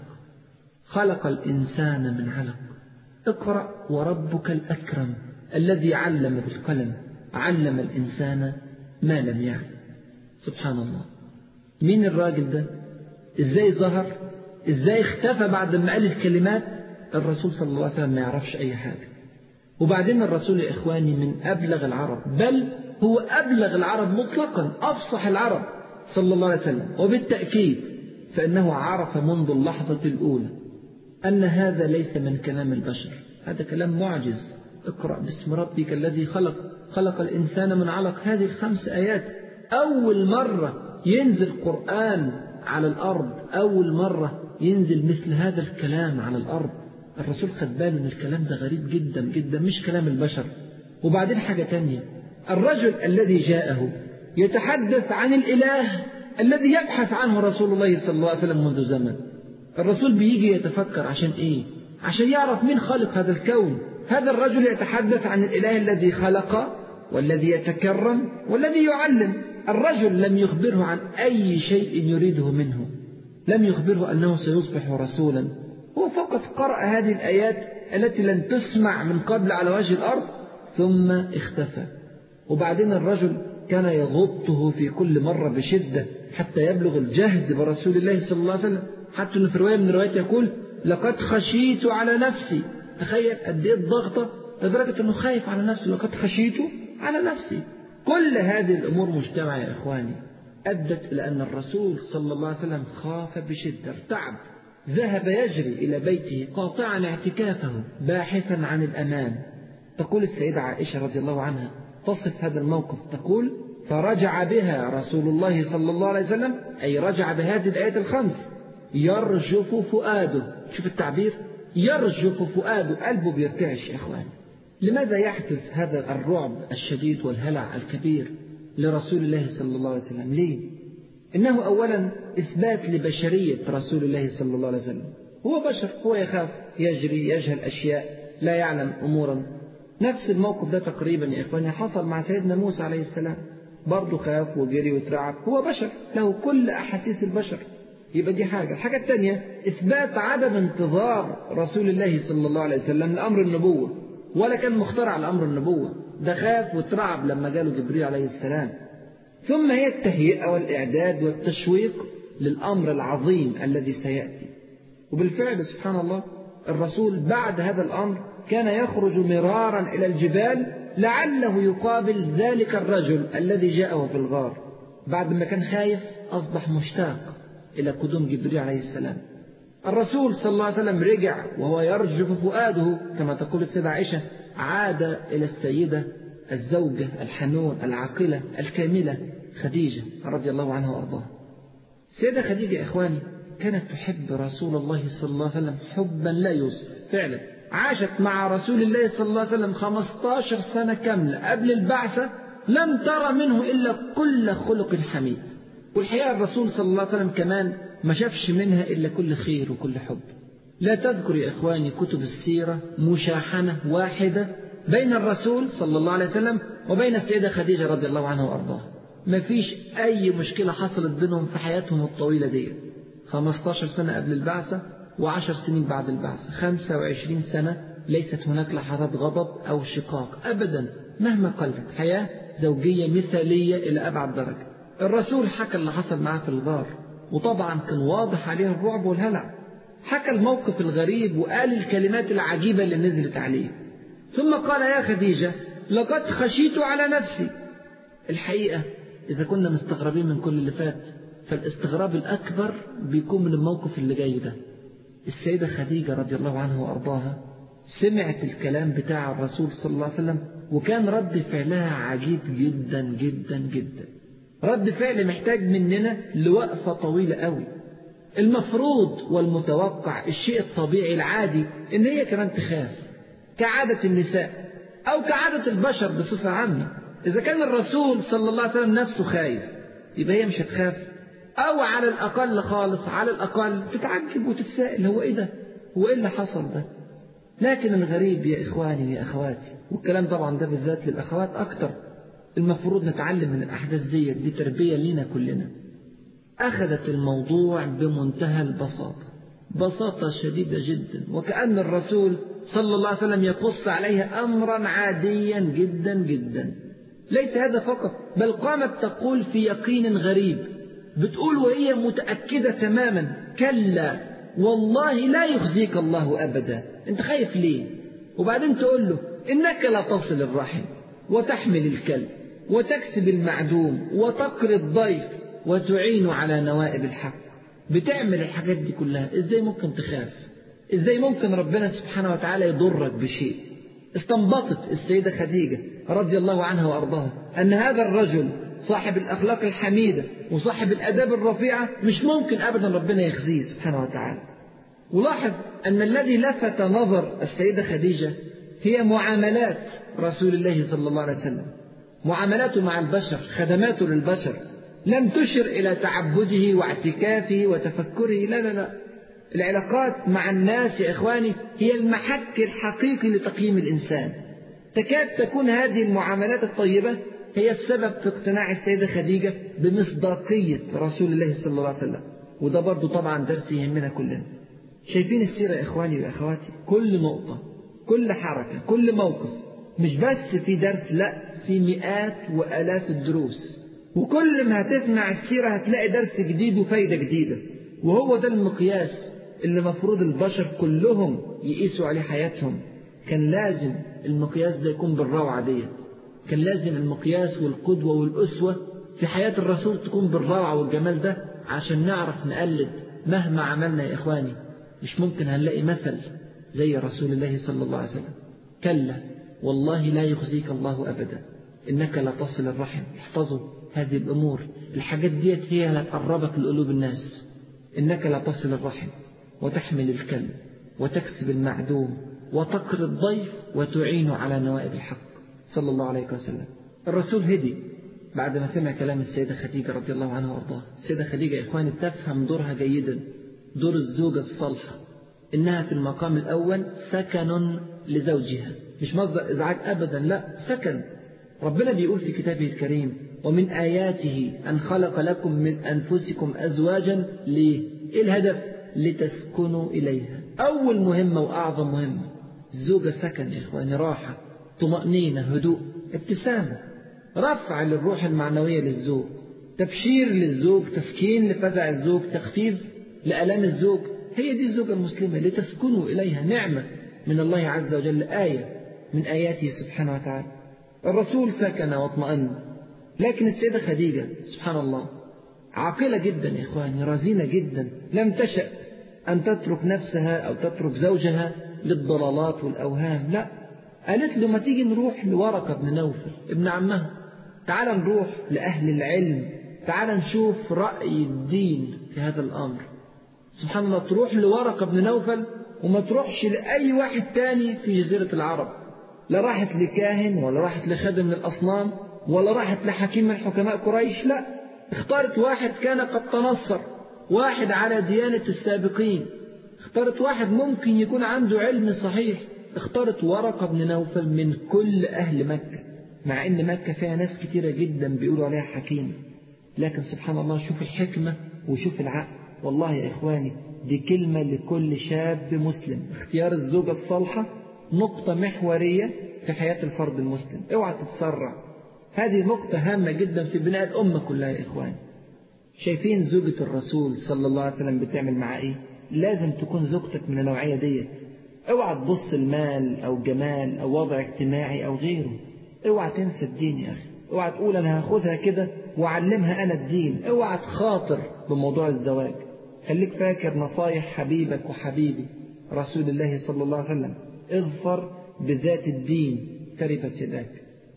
خلق الإنسان من علق اقرأ وربك الأكرم الذي علم بالقلم علم الإنسان ما لم يعلم سبحان الله مين الراجل ده ازاي ظهر ازاي اختفى بعد ما قال الكلمات الرسول صلى الله عليه وسلم ما يعرفش اي حاجة وبعدين الرسول يا اخواني من ابلغ العرب بل هو ابلغ العرب مطلقا افصح العرب صلى الله عليه وسلم وبالتأكيد فانه عرف منذ اللحظة الاولى ان هذا ليس من كلام البشر هذا كلام معجز اقرأ باسم ربك الذي خلق خلق الإنسان من علق هذه الخمس آيات أول مرة ينزل قرآن على الأرض أول مرة ينزل مثل هذا الكلام على الأرض الرسول خد باله أن الكلام ده غريب جدا جدا مش كلام البشر وبعدين حاجة تانية الرجل الذي جاءه يتحدث عن الإله الذي يبحث عنه رسول الله صلى الله عليه وسلم منذ زمن الرسول بيجي يتفكر عشان إيه عشان يعرف مين خالق هذا الكون هذا الرجل يتحدث عن الإله الذي خلق والذي يتكرم والذي يعلم الرجل لم يخبره عن أي شيء يريده منه لم يخبره أنه سيصبح رسولا هو فقط قرأ هذه الآيات التي لم تسمع من قبل على وجه الأرض ثم اختفى وبعدين الرجل كان يغطه في كل مرة بشدة حتى يبلغ الجهد برسول الله صلى الله عليه وسلم حتى أنه في رواية من الروايات يقول لقد خشيت على نفسي تخيل قد ايه الضغطة لدرجة انه خايف على نفسه لقد خشيت على نفسي كل هذه الامور مجتمعة يا اخواني ادت الى ان الرسول صلى الله عليه وسلم خاف بشدة ارتعب ذهب يجري الى بيته قاطعا اعتكافه باحثا عن الامان تقول السيدة عائشة رضي الله عنها تصف هذا الموقف تقول فرجع بها رسول الله صلى الله عليه وسلم أي رجع بهذه الآيات الخمس يرجف فؤاده شوف التعبير يرجف فؤاده قلبه بيرتعش يا إخوان لماذا يحدث هذا الرعب الشديد والهلع الكبير لرسول الله صلى الله عليه وسلم ليه إنه أولا إثبات لبشرية رسول الله صلى الله عليه وسلم هو بشر هو يخاف يجري يجهل أشياء لا يعلم أمورا نفس الموقف ده تقريبا يا إخواني حصل مع سيدنا موسى عليه السلام برضه خاف وجري وترعب هو بشر له كل أحاسيس البشر يبقى دي حاجة الحاجة الثانية إثبات عدم انتظار رسول الله صلى الله عليه وسلم لأمر النبوة ولا كان مخترع لأمر النبوة ده خاف وترعب لما جاله جبريل عليه السلام ثم هي التهيئة والإعداد والتشويق للأمر العظيم الذي سيأتي وبالفعل سبحان الله الرسول بعد هذا الأمر كان يخرج مرارا إلى الجبال لعله يقابل ذلك الرجل الذي جاءه في الغار بعد ما كان خايف أصبح مشتاق إلى قدوم جبريل عليه السلام الرسول صلى الله عليه وسلم رجع وهو يرجف فؤاده كما تقول السيدة عائشة عاد إلى السيدة الزوجة الحنون العاقلة الكاملة خديجة رضي الله عنها وأرضاها السيدة خديجة إخواني كانت تحب رسول الله صلى الله عليه وسلم حبا لا يوصف فعلا عاشت مع رسول الله صلى الله عليه وسلم 15 سنة كاملة قبل البعثة لم ترى منه إلا كل خلق حميد والحقيقة الرسول صلى الله عليه وسلم كمان ما شافش منها إلا كل خير وكل حب لا تذكر يا إخواني كتب السيرة مشاحنة واحدة بين الرسول صلى الله عليه وسلم وبين السيدة خديجة رضي الله عنها وأرضاها ما فيش أي مشكلة حصلت بينهم في حياتهم الطويلة دي 15 سنة قبل البعثة وعشر سنين بعد البعثة 25 سنة ليست هناك لحظات غضب أو شقاق أبدا مهما قلت حياة زوجية مثالية إلى أبعد درجة الرسول حكى اللي حصل معاه في الغار وطبعا كان واضح عليه الرعب والهلع حكى الموقف الغريب وقال الكلمات العجيبة اللي نزلت عليه ثم قال يا خديجة لقد خشيت على نفسي الحقيقة إذا كنا مستغربين من كل اللي فات فالاستغراب الأكبر بيكون من الموقف اللي جاي ده السيدة خديجة رضي الله عنها وأرضاها سمعت الكلام بتاع الرسول صلى الله عليه وسلم وكان رد فعلها عجيب جدا جدا جدا رد فعل محتاج مننا لوقفة طويلة قوي المفروض والمتوقع الشيء الطبيعي العادي ان هي كمان تخاف كعادة النساء او كعادة البشر بصفة عامة اذا كان الرسول صلى الله عليه وسلم نفسه خايف يبقى هي مش هتخاف او على الاقل خالص على الاقل تتعجب وتتساءل هو ايه ده هو ايه اللي حصل ده لكن الغريب يا اخواني يا اخواتي والكلام طبعا ده بالذات للاخوات اكتر المفروض نتعلم من الاحداث ديت دي تربية لينا كلنا أخذت الموضوع بمنتهى البساطة بساطة شديدة جدا وكأن الرسول صلى الله عليه وسلم يقص عليها أمرا عاديا جدا جدا ليس هذا فقط بل قامت تقول في يقين غريب بتقول وهي متأكدة تماما كلا والله لا يخزيك الله أبدا أنت خايف ليه وبعدين تقول له إنك لا تصل الرحم وتحمل الكلب وتكسب المعدوم وتقري الضيف وتعين على نوائب الحق بتعمل الحاجات دي كلها ازاي ممكن تخاف ازاي ممكن ربنا سبحانه وتعالى يضرك بشيء استنبطت السيدة خديجة رضي الله عنها وأرضاها أن هذا الرجل صاحب الأخلاق الحميدة وصاحب الأداب الرفيعة مش ممكن أبدا ربنا يخزيه سبحانه وتعالى ولاحظ أن الذي لفت نظر السيدة خديجة هي معاملات رسول الله صلى الله عليه وسلم معاملاته مع البشر خدماته للبشر لم تشر إلى تعبده واعتكافه وتفكره لا لا لا العلاقات مع الناس يا إخواني هي المحك الحقيقي لتقييم الإنسان تكاد تكون هذه المعاملات الطيبة هي السبب في اقتناع السيدة خديجة بمصداقية رسول الله صلى الله عليه وسلم وده برضو طبعا درس يهمنا كلنا شايفين السيرة يا إخواني وأخواتي كل نقطة كل حركة كل موقف مش بس في درس لا في مئات وآلاف الدروس وكل ما هتسمع السيرة هتلاقي درس جديد وفايدة جديدة وهو ده المقياس اللي مفروض البشر كلهم يقيسوا عليه حياتهم كان لازم المقياس ده يكون بالروعة دي كان لازم المقياس والقدوة والأسوة في حياة الرسول تكون بالروعة والجمال ده عشان نعرف نقلد مهما عملنا يا إخواني مش ممكن هنلاقي مثل زي رسول الله صلى الله عليه وسلم كلا والله لا يخزيك الله أبدا إنك لا تصل الرحم احفظوا هذه الأمور الحاجات ديت هي اللي تقربك لقلوب الناس إنك لا تصل الرحم وتحمل الكلب وتكسب المعدوم وتقر الضيف وتعين على نوائب الحق صلى الله عليه وسلم الرسول هدي بعد ما سمع كلام السيدة خديجة رضي الله عنها وارضاها السيدة خديجة يا إخواني تفهم دورها جيدا دور الزوجة الصالحة إنها في المقام الأول سكن لزوجها مش مصدر إزعاج أبدا لا سكن ربنا بيقول في كتابه الكريم ومن آياته أن خلق لكم من أنفسكم أزواجا ليه؟ إيه الهدف؟ لتسكنوا إليها أول مهمة وأعظم مهمة الزوجة سكن يا إخواني راحة طمأنينة هدوء ابتسامة رفع للروح المعنوية للزوج تبشير للزوج تسكين لفزع الزوج تخفيف لألام الزوج هي دي الزوجة المسلمة لتسكنوا إليها نعمة من الله عز وجل آية من آياته سبحانه وتعالى الرسول سكن واطمأن لكن السيدة خديجة سبحان الله عاقلة جدا يا إخواني رزينة جدا لم تشأ أن تترك نفسها أو تترك زوجها للضلالات والأوهام لا قالت له ما تيجي نروح لورقة بن نوفل ابن عمها تعال نروح لأهل العلم تعال نشوف رأي الدين في هذا الأمر سبحان الله تروح لورقة بن نوفل وما تروحش لأي واحد تاني في جزيرة العرب لا راحت لكاهن ولا راحت لخادم من الأصنام ولا راحت لحكيم من حكماء قريش لا اختارت واحد كان قد تنصر واحد على ديانة السابقين اختارت واحد ممكن يكون عنده علم صحيح اختارت ورقة بن نوفل من كل أهل مكة مع إن مكة فيها ناس كتيرة جدا بيقولوا عليها حكيم لكن سبحان الله شوف الحكمة وشوف العقل والله يا إخواني دي كلمة لكل شاب مسلم اختيار الزوجة الصالحة نقطة محورية في حياة الفرد المسلم اوعى تتسرع هذه نقطة هامة جدا في بناء الأمة كلها يا إخواني شايفين زوجة الرسول صلى الله عليه وسلم بتعمل معاه إيه لازم تكون زوجتك من النوعية ديت اوعى تبص المال أو جمال أو وضع اجتماعي أو غيره اوعى تنسى الدين يا أخي اوعى تقول أنا هاخدها كده وأعلمها أنا الدين اوعى تخاطر بموضوع الزواج خليك فاكر نصايح حبيبك وحبيبي رسول الله صلى الله عليه وسلم اظفر بذات الدين تربت يداك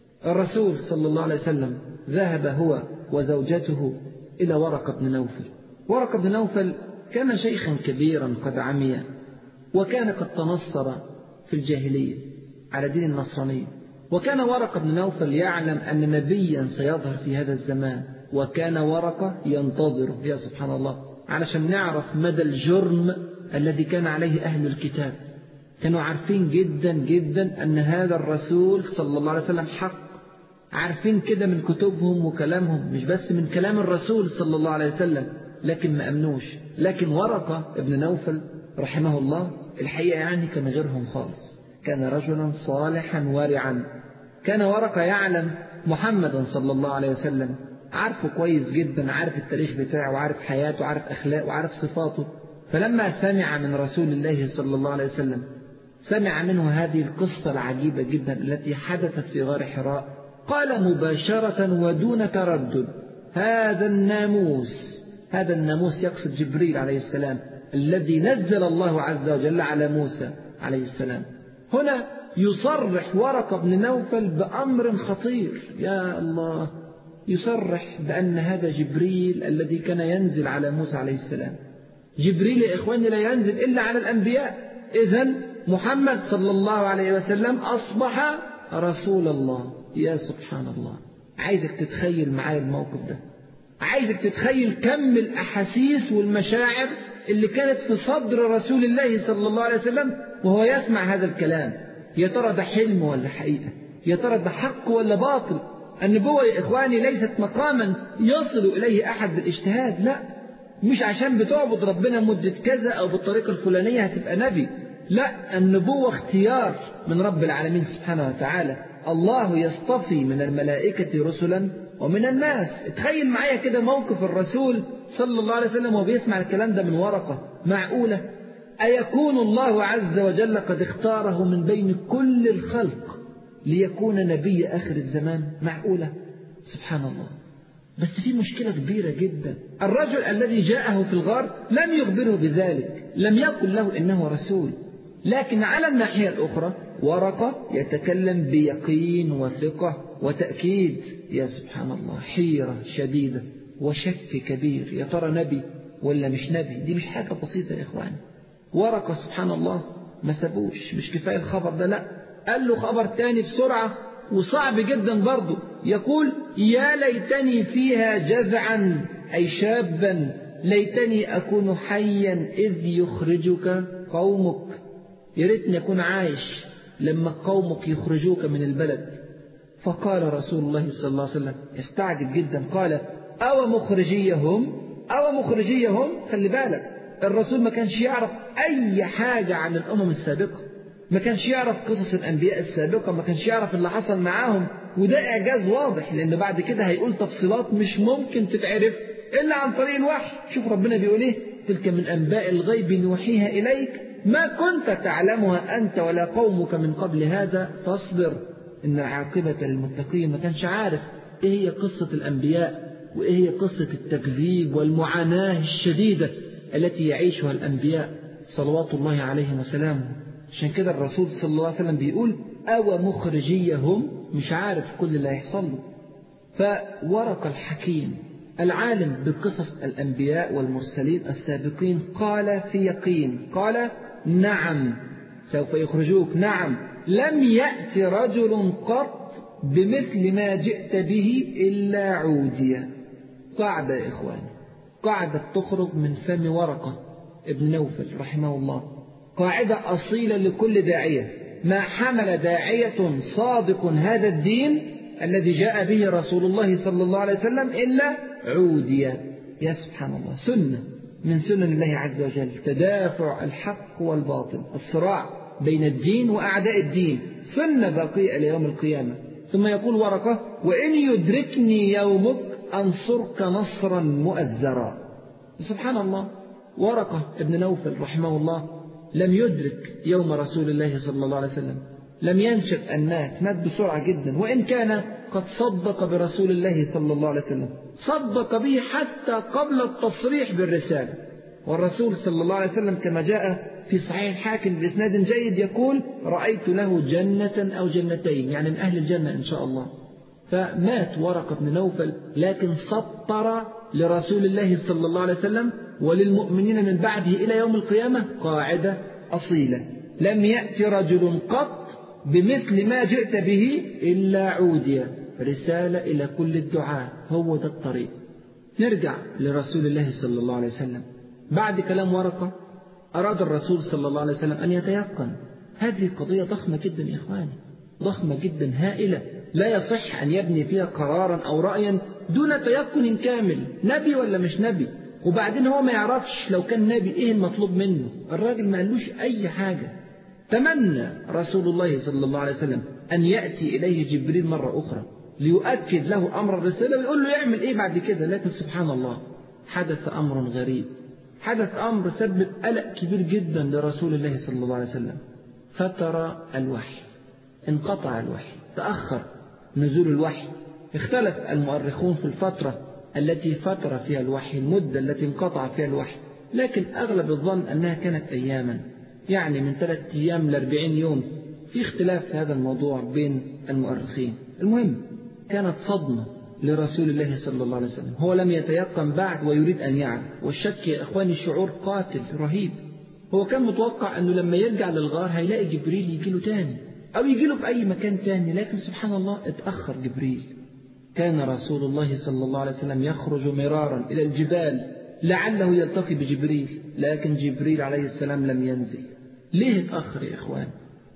الرسول صلى الله عليه وسلم ذهب هو وزوجته إلى ورقة بن نوفل ورقة بن نوفل كان شيخا كبيرا قد عمي وكان قد تنصر في الجاهلية على دين النصرانية وكان ورقة بن نوفل يعلم أن نبيا سيظهر في هذا الزمان وكان ورقة ينتظره يا سبحان الله علشان نعرف مدى الجرم الذي كان عليه أهل الكتاب كانوا عارفين جدا جدا أن هذا الرسول صلى الله عليه وسلم حق عارفين كده من كتبهم وكلامهم مش بس من كلام الرسول صلى الله عليه وسلم لكن ما أمنوش لكن ورقة ابن نوفل رحمه الله الحقيقة يعني كان غيرهم خالص كان رجلا صالحا ورعا كان ورقة يعلم محمدا صلى الله عليه وسلم عارفه كويس جدا عارف التاريخ بتاعه وعارف حياته وعارف أخلاقه وعارف صفاته فلما سمع من رسول الله صلى الله عليه وسلم سمع منه هذه القصة العجيبة جدا التي حدثت في غار حراء قال مباشرة ودون تردد هذا الناموس هذا الناموس يقصد جبريل عليه السلام الذي نزل الله عز وجل على موسى عليه السلام هنا يصرح ورقة بن نوفل بأمر خطير يا الله يصرح بأن هذا جبريل الذي كان ينزل على موسى عليه السلام جبريل يا إخواني لا ينزل إلا على الأنبياء إذا محمد صلى الله عليه وسلم أصبح رسول الله يا سبحان الله عايزك تتخيل معايا الموقف ده عايزك تتخيل كم الأحاسيس والمشاعر اللي كانت في صدر رسول الله صلى الله عليه وسلم وهو يسمع هذا الكلام يا ترى ده حلم ولا حقيقة يا ترى ده حق ولا باطل النبوة يا إخواني ليست مقاما يصل إليه أحد بالاجتهاد لا مش عشان بتعبد ربنا مدة كذا أو بالطريقة الفلانية هتبقى نبي لا النبوة اختيار من رب العالمين سبحانه وتعالى الله يصطفي من الملائكة رسلا ومن الناس تخيل معايا كده موقف الرسول صلى الله عليه وسلم وهو بيسمع الكلام ده من ورقة معقولة أيكون الله عز وجل قد اختاره من بين كل الخلق ليكون نبي آخر الزمان معقولة سبحان الله بس في مشكلة كبيرة جدا الرجل الذي جاءه في الغار لم يخبره بذلك لم يقل له إنه رسول لكن على الناحية الأخرى ورقة يتكلم بيقين وثقة وتأكيد يا سبحان الله حيرة شديدة وشك كبير يا ترى نبي ولا مش نبي دي مش حاجة بسيطة يا إخواني ورقة سبحان الله ما سابوش مش كفاية الخبر ده لا قال له خبر تاني بسرعة وصعب جدا برضه يقول يا ليتني فيها جذعا أي شابا ليتني أكون حيا إذ يخرجك قومك يا ريتني أكون عايش لما قومك يخرجوك من البلد فقال رسول الله صلى الله عليه وسلم استعجب جدا قال أو مخرجيهم أو مخرجيهم خلي بالك الرسول ما كانش يعرف أي حاجة عن الأمم السابقة ما كانش يعرف قصص الأنبياء السابقة ما كانش يعرف اللي حصل معاهم وده إعجاز واضح لأن بعد كده هيقول تفصيلات مش ممكن تتعرف إلا عن طريق الوحي شوف ربنا بيقول إيه تلك من أنباء الغيب نوحيها إليك ما كنت تعلمها أنت ولا قومك من قبل هذا فاصبر إن العاقبة للمتقين ما كانش عارف إيه هي قصة الأنبياء وإيه هي قصة التكذيب والمعاناة الشديدة التي يعيشها الأنبياء صلوات الله عليهم وسلامه عشان كده الرسول صلى الله عليه وسلم بيقول أو مخرجيهم مش عارف كل اللي هيحصل له فورق الحكيم العالم بقصص الأنبياء والمرسلين السابقين قال في يقين قال نعم سوف يخرجوك نعم لم يأت رجل قط بمثل ما جئت به إلا عوديا قاعدة يا إخواني قاعدة تخرج من فم ورقة ابن نوفل رحمه الله قاعدة أصيلة لكل داعية ما حمل داعية صادق هذا الدين الذي جاء به رسول الله صلى الله عليه وسلم إلا عوديا يا سبحان الله سنة من سنن الله عز وجل تدافع الحق والباطل الصراع بين الدين وأعداء الدين سنة باقية إلى يوم القيامة ثم يقول ورقة وإن يدركني يومك أنصرك نصرا مؤزرا سبحان الله ورقة ابن نوفل رحمه الله لم يدرك يوم رسول الله صلى الله عليه وسلم لم ينشأ أن مات مات بسرعة جدا وإن كان قد صدق برسول الله صلى الله عليه وسلم صدق به حتى قبل التصريح بالرسالة والرسول صلى الله عليه وسلم كما جاء في صحيح الحاكم بإسناد جيد يقول رأيت له جنة أو جنتين يعني من أهل الجنة إن شاء الله فمات ورقة بن نوفل لكن سطر لرسول الله صلى الله عليه وسلم وللمؤمنين من بعده إلى يوم القيامة قاعدة أصيلة لم يأتي رجل قط بمثل ما جئت به إلا عودي رسالة إلى كل الدعاء هو ده الطريق نرجع لرسول الله صلى الله عليه وسلم بعد كلام ورقة أراد الرسول صلى الله عليه وسلم أن يتيقن هذه قضية ضخمة جدا يا إخواني ضخمة جدا هائلة لا يصح أن يبني فيها قرارا أو رأيا دون تيقن كامل نبي ولا مش نبي وبعدين هو ما يعرفش لو كان نبي إيه المطلوب منه الراجل ما قالوش أي حاجة تمنى رسول الله صلى الله عليه وسلم أن يأتي إليه جبريل مرة أخرى ليؤكد له أمر الرسالة ويقول له يعمل إيه بعد كده لكن سبحان الله حدث أمر غريب حدث أمر سبب قلق كبير جدا لرسول الله صلى الله عليه وسلم فتر الوحي انقطع الوحي تأخر نزول الوحي اختلف المؤرخون في الفترة التي فتر فيها الوحي المدة التي انقطع فيها الوحي لكن أغلب الظن أنها كانت أياما يعني من ثلاثة أيام لأربعين يوم في اختلاف في هذا الموضوع بين المؤرخين المهم كانت صدمة لرسول الله صلى الله عليه وسلم هو لم يتيقن بعد ويريد أن يعلم والشك يا إخواني شعور قاتل رهيب هو كان متوقع أنه لما يرجع للغار هيلاقي جبريل يجي له تاني أو يجي له في أي مكان تاني لكن سبحان الله اتأخر جبريل كان رسول الله صلى الله عليه وسلم يخرج مرارا إلى الجبال لعله يلتقي بجبريل لكن جبريل عليه السلام لم ينزل ليه اتأخر يا إخوان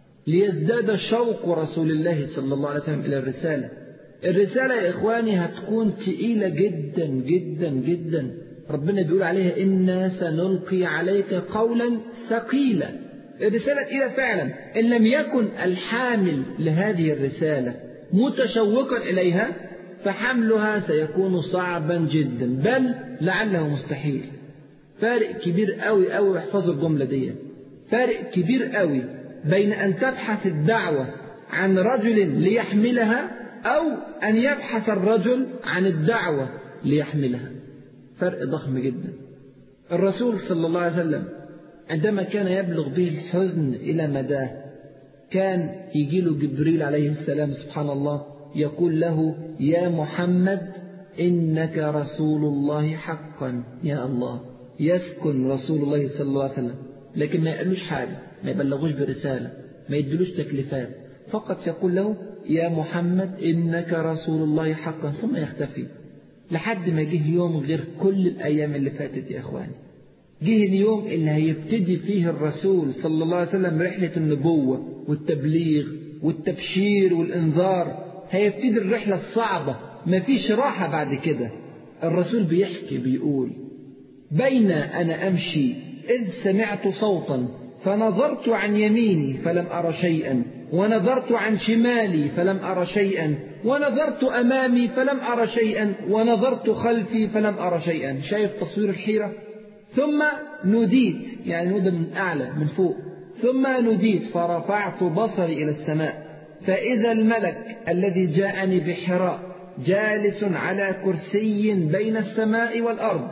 ليزداد شوق رسول الله صلى الله عليه وسلم إلى الرسالة الرسالة يا إخواني هتكون تقيلة جدا جدا جدا ربنا بيقول عليها إنا سنلقي عليك قولا ثقيلا الرسالة تقيلة فعلا إن لم يكن الحامل لهذه الرسالة متشوقا إليها فحملها سيكون صعبا جدا بل لعله مستحيل فارق كبير قوي قوي احفظوا الجملة دي فارق كبير قوي بين أن تبحث الدعوة عن رجل ليحملها أو أن يبحث الرجل عن الدعوة ليحملها فرق ضخم جدا الرسول صلى الله عليه وسلم عندما كان يبلغ به الحزن إلى مداه كان يجي له جبريل عليه السلام سبحان الله يقول له يا محمد إنك رسول الله حقا يا الله يسكن رسول الله صلى الله عليه وسلم لكن ما يقلوش حاجة ما يبلغوش برسالة ما يدلوش تكليفات فقط يقول له يا محمد إنك رسول الله حقا ثم يختفي لحد ما جه يوم غير كل الأيام اللي فاتت يا إخواني جه اليوم اللي هيبتدي فيه الرسول صلى الله عليه وسلم رحلة النبوة والتبليغ والتبشير والإنذار هيبتدي الرحلة الصعبة مفيش راحة بعد كده الرسول بيحكي بيقول بين أنا أمشي إذ سمعت صوتا فنظرت عن يميني فلم أر شيئا ونظرت عن شمالي فلم أر شيئا ونظرت أمامي فلم أر شيئا ونظرت خلفي فلم أر شيئا شايف تصوير الحيرة ثم نديت يعني ندى من أعلى من فوق ثم نديت فرفعت بصري إلى السماء فإذا الملك الذي جاءني بحراء جالس على كرسي بين السماء والأرض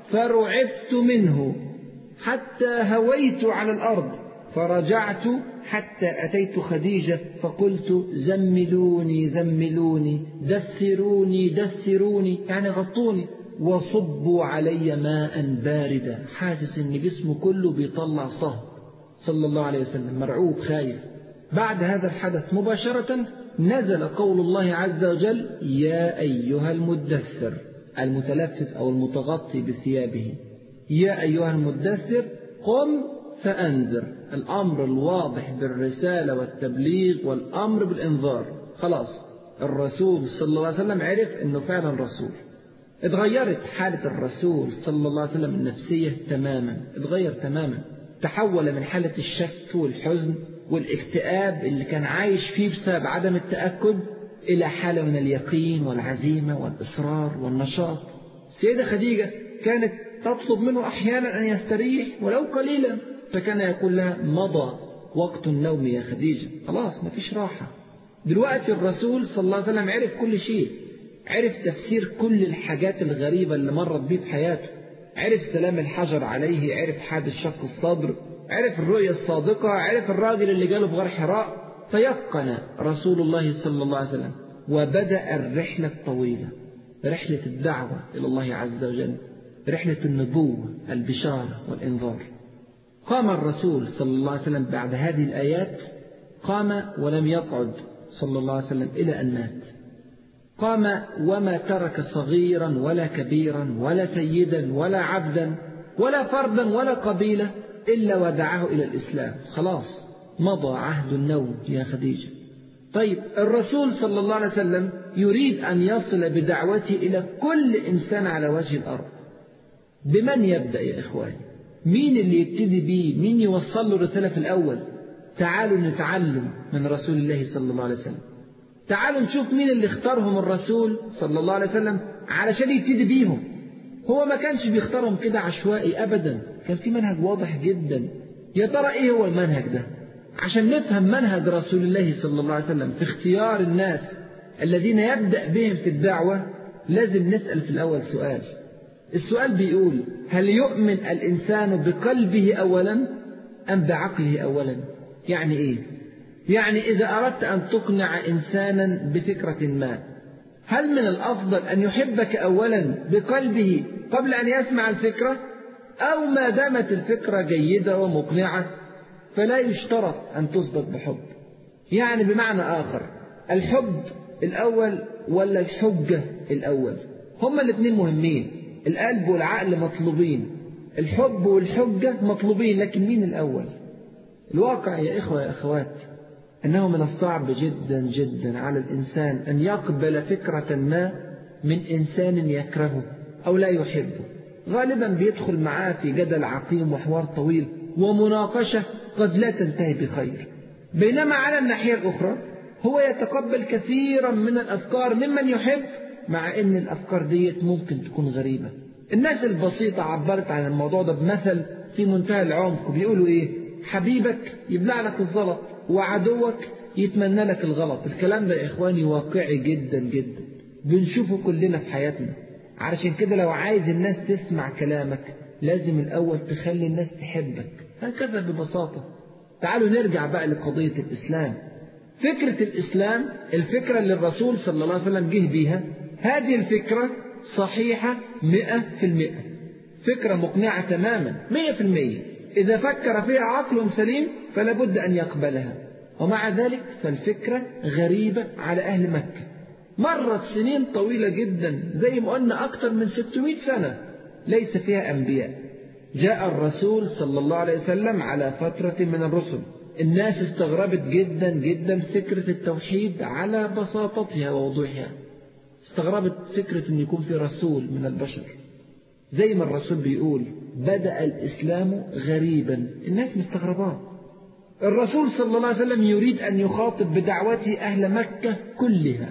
فرعبت منه حتى هويت على الأرض فرجعت حتى أتيت خديجة فقلت زملوني زملوني دثروني دثروني يعني غطوني وصبوا علي ماء باردا حاسس ان جسمه كله بيطلع صهد صلى الله عليه وسلم مرعوب خايف بعد هذا الحدث مباشرة نزل قول الله عز وجل يا أيها المدثر المتلفف أو المتغطي بثيابه يا أيها المدثر قم فأنذر الأمر الواضح بالرسالة والتبليغ والأمر بالإنذار خلاص الرسول صلى الله عليه وسلم عرف أنه فعلا رسول اتغيرت حالة الرسول صلى الله عليه وسلم النفسية تماما اتغير تماما تحول من حالة الشك والحزن والاكتئاب اللي كان عايش فيه بسبب عدم التأكد إلى حالة من اليقين والعزيمة والإصرار والنشاط السيدة خديجة كانت تطلب منه أحيانا أن يستريح ولو قليلا فكان يقول لها مضى وقت النوم يا خديجة خلاص ما فيش راحة دلوقتي الرسول صلى الله عليه وسلم عرف كل شيء عرف تفسير كل الحاجات الغريبة اللي مرت بيه في حياته عرف سلام الحجر عليه عرف حادث شق الصدر عرف الرؤية الصادقة عرف الراجل اللي جاله في غار حراء تيقن رسول الله صلى الله عليه وسلم وبدأ الرحلة الطويلة رحلة الدعوة إلى الله عز وجل رحلة النبوة البشارة والإنذار قام الرسول صلى الله عليه وسلم بعد هذه الآيات قام ولم يقعد صلى الله عليه وسلم إلى أن مات قام وما ترك صغيرا ولا كبيرا ولا سيدا ولا عبدا ولا فردا ولا قبيلة إلا ودعاه إلى الإسلام خلاص مضى عهد النوم يا خديجة طيب الرسول صلى الله عليه وسلم يريد أن يصل بدعوته إلى كل إنسان على وجه الأرض بمن يبدأ يا إخواني مين اللي يبتدي بيه مين يوصل له الرسالة في الأول تعالوا نتعلم من رسول الله صلى الله عليه وسلم تعالوا نشوف مين اللي اختارهم الرسول صلى الله عليه وسلم علشان يبتدي بيهم هو ما كانش بيختارهم كده عشوائي أبدا كان في منهج واضح جدا يا ترى إيه هو المنهج ده عشان نفهم منهج رسول الله صلى الله عليه وسلم في اختيار الناس الذين يبدأ بهم في الدعوة لازم نسأل في الأول سؤال السؤال بيقول هل يؤمن الإنسان بقلبه أولا أم بعقله أولا يعني إيه يعني إذا أردت أن تقنع إنسانا بفكرة ما هل من الأفضل أن يحبك أولا بقلبه قبل أن يسمع الفكرة أو ما دامت الفكرة جيدة ومقنعة فلا يشترط أن تثبت بحب يعني بمعنى آخر الحب الأول ولا الحجة الأول هما الاثنين مهمين القلب والعقل مطلوبين الحب والحجة مطلوبين لكن مين الأول الواقع يا إخوة يا أخوات أنه من الصعب جدا جدا على الإنسان أن يقبل فكرة ما من إنسان يكرهه أو لا يحبه غالبا بيدخل معاه في جدل عقيم وحوار طويل ومناقشة قد لا تنتهي بخير بينما على الناحية الأخرى هو يتقبل كثيرا من الأفكار ممن يحب مع أن الأفكار ديت ممكن تكون غريبة الناس البسيطة عبرت عن الموضوع ده بمثل في منتهى العمق بيقولوا إيه حبيبك يبلع لك الزلط وعدوك يتمنى لك الغلط الكلام ده يا إخواني واقعي جدا جدا بنشوفه كلنا في حياتنا علشان كده لو عايز الناس تسمع كلامك لازم الأول تخلي الناس تحبك هكذا ببساطة تعالوا نرجع بقى لقضية الإسلام فكرة الإسلام الفكرة اللي الرسول صلى الله عليه وسلم جه بيها هذه الفكرة صحيحة مئة في المئة فكرة مقنعة تماما مئة في المئة إذا فكر فيها عقل سليم فلا بد أن يقبلها ومع ذلك فالفكرة غريبة على أهل مكة مرت سنين طويلة جدا زي ما قلنا أكثر من 600 سنة ليس فيها أنبياء جاء الرسول صلى الله عليه وسلم على فترة من الرسل الناس استغربت جدا جدا فكرة التوحيد على بساطتها ووضوحها استغربت فكرة أن يكون في رسول من البشر زي ما الرسول بيقول بدأ الإسلام غريبا الناس مستغرباه الرسول صلى الله عليه وسلم يريد أن يخاطب بدعوته أهل مكة كلها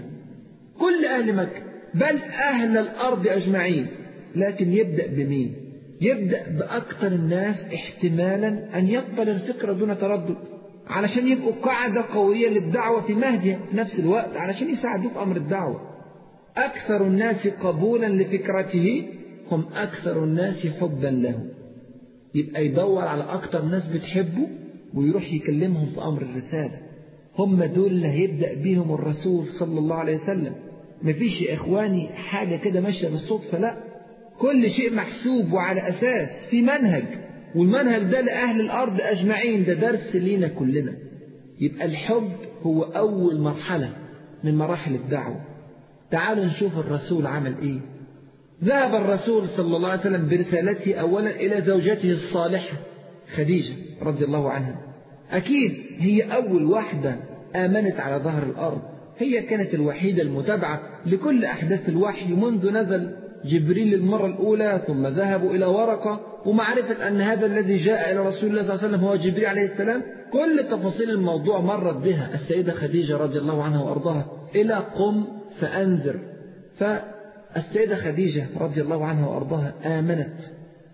كل أهل مكة بل أهل الأرض أجمعين لكن يبدأ بمين يبدأ بأكثر الناس احتمالا أن يقبل الفكرة دون تردد علشان يبقوا قاعدة قوية للدعوة في مهدها في نفس الوقت علشان يساعدوه في أمر الدعوة أكثر الناس قبولا لفكرته هم أكثر الناس حبا له يبقى يدور على أكثر ناس بتحبه ويروح يكلمهم في أمر الرسالة هم دول اللي هيبدأ بيهم الرسول صلى الله عليه وسلم مفيش يا إخواني حاجة كده ماشية بالصدفة لا كل شيء محسوب وعلى أساس في منهج والمنهج ده لأهل الأرض أجمعين ده درس لينا كلنا يبقى الحب هو أول مرحلة من مراحل الدعوة تعالوا نشوف الرسول عمل إيه ذهب الرسول صلى الله عليه وسلم برسالته أولا إلى زوجته الصالحة خديجة رضي الله عنها أكيد هي أول واحدة آمنت على ظهر الأرض هي كانت الوحيدة المتابعة لكل أحداث الوحي منذ نزل جبريل للمرة الأولى ثم ذهبوا إلى ورقة ومعرفة أن هذا الذي جاء إلى رسول الله صلى الله عليه وسلم هو جبريل عليه السلام كل تفاصيل الموضوع مرت بها السيدة خديجة رضي الله عنها وأرضاها إلى قم فأنذر فالسيدة خديجة رضي الله عنها وأرضاها آمنت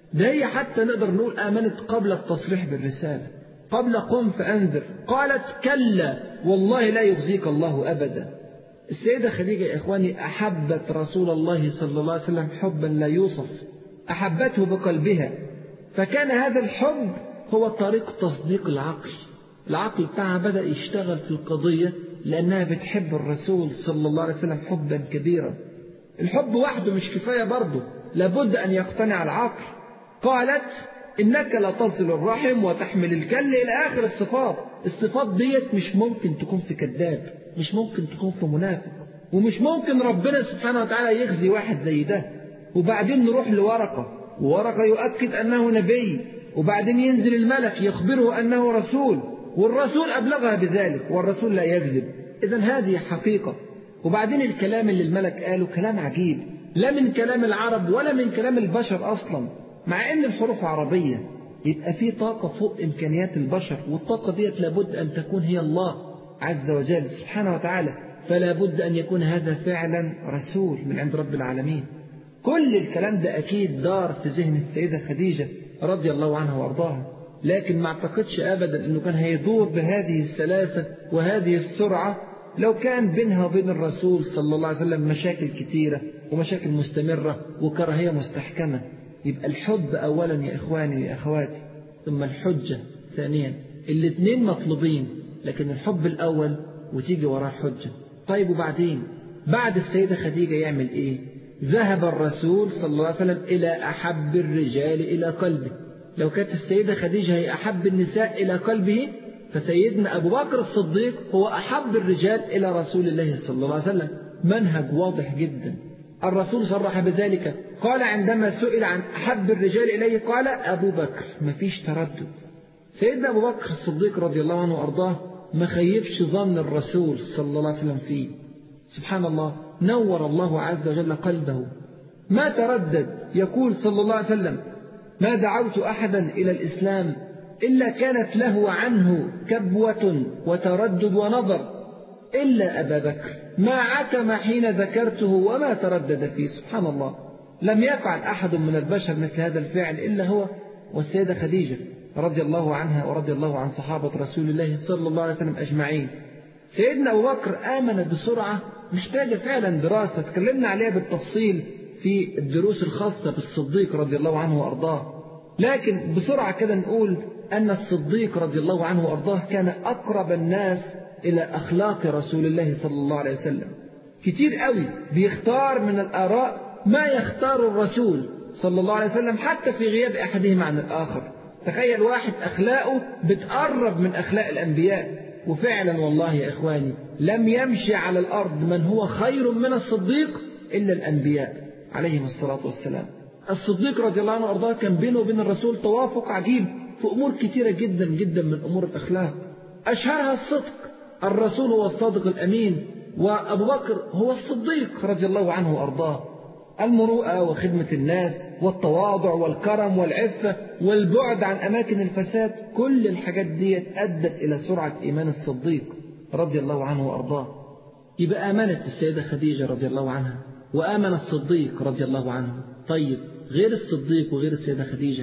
ده هي حتى نقدر نقول آمنت قبل التصريح بالرسالة قبل قم فأنذر قالت كلا والله لا يخزيك الله أبدا السيدة خديجة يا إخواني أحبت رسول الله صلى الله عليه وسلم حبا لا يوصف أحبته بقلبها فكان هذا الحب هو طريق تصديق العقل العقل بتاعها بدأ يشتغل في القضية لأنها بتحب الرسول صلى الله عليه وسلم حبا كبيرا الحب وحده مش كفاية برضه لابد أن يقتنع العقل قالت إنك لا تصل الرحم وتحمل الكل إلى آخر الصفات الصفات ديت مش ممكن تكون في كذاب مش ممكن تكون في منافق ومش ممكن ربنا سبحانه وتعالى يخزي واحد زي ده وبعدين نروح لورقة وورقة يؤكد أنه نبي وبعدين ينزل الملك يخبره أنه رسول والرسول أبلغها بذلك والرسول لا يكذب إذا هذه حقيقة وبعدين الكلام اللي الملك قاله كلام عجيب لا من كلام العرب ولا من كلام البشر أصلا مع أن الحروف عربية يبقى في طاقة فوق إمكانيات البشر والطاقة ديت لابد أن تكون هي الله عز وجل سبحانه وتعالى فلا بد أن يكون هذا فعلا رسول من عند رب العالمين كل الكلام ده أكيد دار في ذهن السيدة خديجة رضي الله عنها وأرضاها لكن ما اعتقدش أبدا أنه كان هيدور بهذه السلاسة وهذه السرعة لو كان بينها وبين الرسول صلى الله عليه وسلم مشاكل كثيرة ومشاكل مستمرة وكراهية مستحكمة يبقى الحب أولا يا إخواني يا أخواتي ثم الحجة ثانيا الاثنين مطلوبين لكن الحب الأول وتيجي وراه حجة طيب وبعدين بعد السيدة خديجة يعمل إيه ذهب الرسول صلى الله عليه وسلم إلى أحب الرجال إلى قلبه لو كانت السيدة خديجة هي أحب النساء إلى قلبه فسيدنا أبو بكر الصديق هو أحب الرجال إلى رسول الله صلى الله عليه وسلم منهج واضح جدا الرسول صرح بذلك قال عندما سئل عن أحب الرجال إليه قال أبو بكر مفيش تردد سيدنا أبو بكر الصديق رضي الله عنه وأرضاه ما خيبش ظن الرسول صلى الله عليه وسلم فيه سبحان الله نور الله عز وجل قلبه ما تردد يقول صلى الله عليه وسلم ما دعوت أحدا إلى الإسلام إلا كانت له عنه كبوة وتردد ونظر إلا أبا بكر ما عتم حين ذكرته وما تردد فيه سبحان الله لم يفعل أحد من البشر مثل هذا الفعل إلا هو والسيدة خديجة رضي الله عنها ورضي الله عن صحابة رسول الله صلى الله عليه وسلم أجمعين سيدنا أبو بكر آمن بسرعة محتاجة فعلا دراسة تكلمنا عليها بالتفصيل في الدروس الخاصة بالصديق رضي الله عنه وأرضاه لكن بسرعة كده نقول أن الصديق رضي الله عنه وأرضاه كان أقرب الناس إلى أخلاق رسول الله صلى الله عليه وسلم كتير قوي بيختار من الآراء ما يختار الرسول صلى الله عليه وسلم حتى في غياب أحدهم عن الآخر تخيل واحد أخلاقه بتقرب من أخلاق الأنبياء وفعلا والله يا إخواني لم يمشي على الأرض من هو خير من الصديق إلا الأنبياء عليهم الصلاة والسلام الصديق رضي الله عنه وأرضاه كان بينه وبين الرسول توافق عجيب في أمور كثيرة جدا جدا من أمور الأخلاق أشهرها الصدق الرسول هو الصادق الأمين وأبو بكر هو الصديق رضي الله عنه وأرضاه المروءة وخدمة الناس والتواضع والكرم والعفة والبعد عن أماكن الفساد كل الحاجات دي أدت إلى سرعة إيمان الصديق رضي الله عنه وأرضاه يبقى آمنت السيدة خديجة رضي الله عنها وآمن الصديق رضي الله عنه طيب غير الصديق وغير السيدة خديجة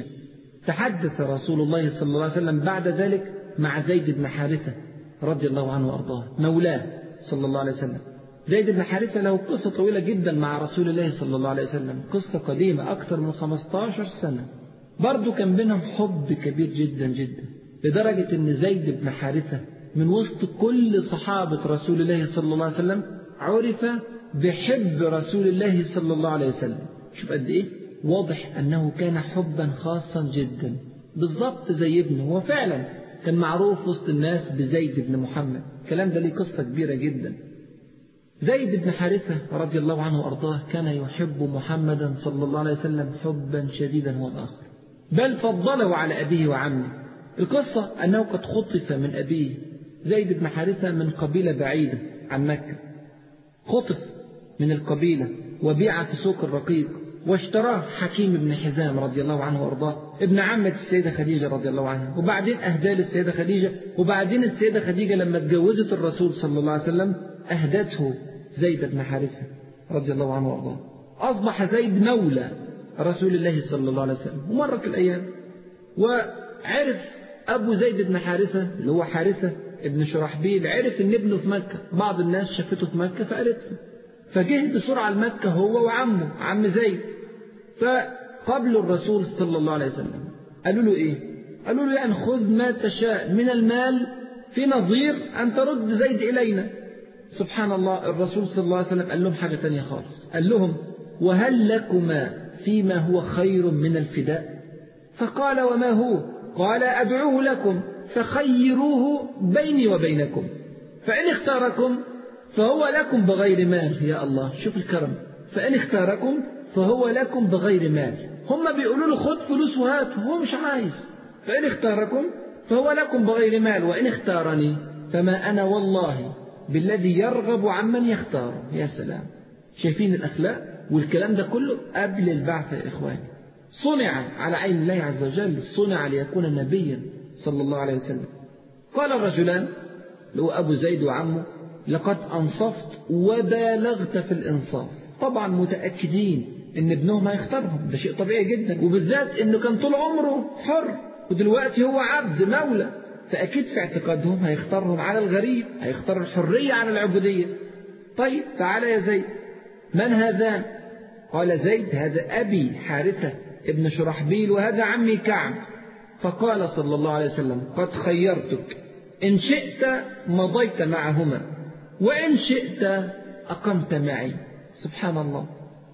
تحدث رسول الله صلى الله عليه وسلم بعد ذلك مع زيد بن حارثة رضي الله عنه وأرضاه مولاه صلى الله عليه وسلم زيد بن حارثة له قصة طويلة جدا مع رسول الله صلى الله عليه وسلم قصة قديمة أكثر من 15 سنة برضه كان بينهم حب كبير جدا جدا لدرجة أن زيد بن حارثة من وسط كل صحابة رسول الله صلى الله عليه وسلم عرف بحب رسول الله صلى الله عليه وسلم شوف قد إيه واضح أنه كان حبا خاصا جدا بالضبط زي ابنه هو فعلا كان معروف وسط الناس بزيد بن محمد الكلام ده ليه قصة كبيرة جدا زيد بن حارثة رضي الله عنه وأرضاه كان يحب محمدا صلى الله عليه وسلم حبا شديدا هو الآخر بل فضله على أبيه وعمه القصة أنه قد خطف من أبيه زيد بن حارثة من قبيلة بعيدة عن مكة خطف من القبيلة وبيع في سوق الرقيق واشتراه حكيم بن حزام رضي الله عنه وارضاه ابن عمة السيدة خديجة رضي الله عنها وبعدين أهداه للسيدة خديجة وبعدين السيدة خديجة لما اتجوزت الرسول صلى الله عليه وسلم أهدته زيد بن حارثة رضي الله عنه وارضاه أصبح زيد مولى رسول الله صلى الله عليه وسلم ومرت الأيام وعرف أبو زيد بن حارثة اللي هو حارثة ابن شرحبيل عرف إن ابنه في مكة بعض الناس شافته في مكة فقالت له فجه بسرعة لمكة هو وعمه عم زيد فقبلوا الرسول صلى الله عليه وسلم قالوا له إيه قالوا له يعني خذ ما تشاء من المال في نظير أن ترد زيد إلينا سبحان الله الرسول صلى الله عليه وسلم قال لهم حاجة تانية خالص قال لهم وهل لكما فيما هو خير من الفداء فقال وما هو قال أدعوه لكم فخيروه بيني وبينكم فإن اختاركم فهو لكم بغير مال يا الله شوف الكرم فإن اختاركم فهو لكم بغير مال هم بيقولوا له خد فلوس وهات وهو مش عايز فإن اختاركم فهو لكم بغير مال وإن اختارني فما أنا والله بالذي يرغب عمن يختار يا سلام شايفين الأخلاق والكلام ده كله قبل البعث يا إخواني صنع على عين الله عز وجل صنع ليكون نبيا صلى الله عليه وسلم قال الرجلان اللي هو أبو زيد وعمه لقد أنصفت وبالغت في الإنصاف طبعا متأكدين إن ابنهم هيختارهم ده شيء طبيعي جدا وبالذات إنه كان طول عمره حر ودلوقتي هو عبد مولى فأكيد في اعتقادهم هيختارهم على الغريب هيختار الحرية على العبودية طيب تعالى يا زيد من هذان قال زيد هذا أبي حارثة ابن شرحبيل وهذا عمي كعب فقال صلى الله عليه وسلم قد خيرتك إن شئت مضيت معهما وإن شئت أقمت معي سبحان الله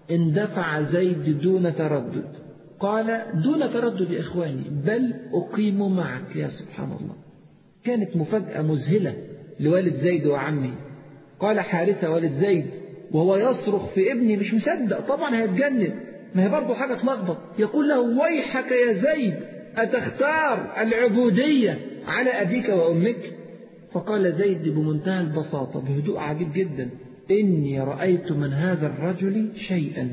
اندفع زيد دون تردد قال دون تردد يا إخواني بل أقيم معك يا سبحان الله كانت مفاجأة مذهلة لوالد زيد وعمه قال حارثة والد زيد وهو يصرخ في ابني مش مصدق طبعا هيتجنن ما هي برضه حاجة تلخبط يقول له ويحك يا زيد أتختار العبودية على أبيك وأمك فقال زيد بمنتهى البساطة بهدوء عجيب جدا إني رأيت من هذا الرجل شيئا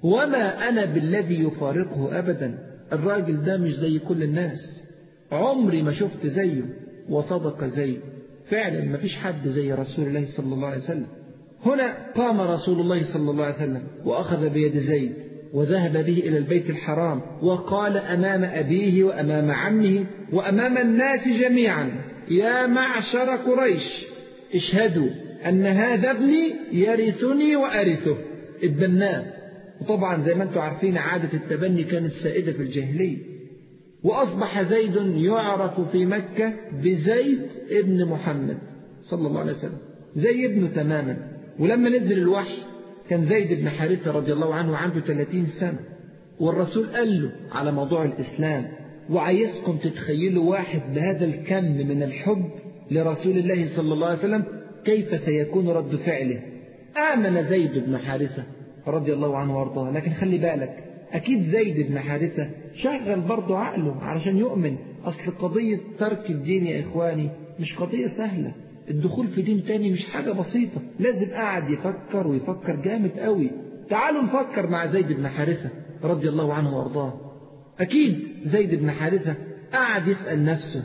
وما أنا بالذي يفارقه أبدا الراجل ده مش زي كل الناس عمري ما شفت زيه وصدق زيه فعلا ما فيش حد زي رسول الله صلى الله عليه وسلم هنا قام رسول الله صلى الله عليه وسلم وأخذ بيد زيد وذهب به إلى البيت الحرام وقال أمام أبيه وأمام عمه وأمام الناس جميعا يا معشر قريش اشهدوا أن هذا ابني يرثني وأرثه اتبناه وطبعا زي ما انتم عارفين عادة التبني كانت سائدة في الجاهلية وأصبح زيد يعرف في مكة بزيد ابن محمد صلى الله عليه وسلم زي ابنه تماما ولما نزل الوحي كان زيد بن حارثة رضي الله عنه عنده 30 سنة والرسول قال له على موضوع الإسلام وعايزكم تتخيلوا واحد بهذا الكم من الحب لرسول الله صلى الله عليه وسلم كيف سيكون رد فعله آمن زيد بن حارثة رضي الله عنه وارضاه لكن خلي بالك أكيد زيد بن حارثة شغل برضه عقله علشان يؤمن أصل قضية ترك الدين يا إخواني مش قضية سهلة الدخول في دين تاني مش حاجة بسيطة لازم قاعد يفكر ويفكر جامد قوي تعالوا نفكر مع زيد بن حارثة رضي الله عنه وارضاه أكيد زيد بن حارثة قعد يسأل نفسه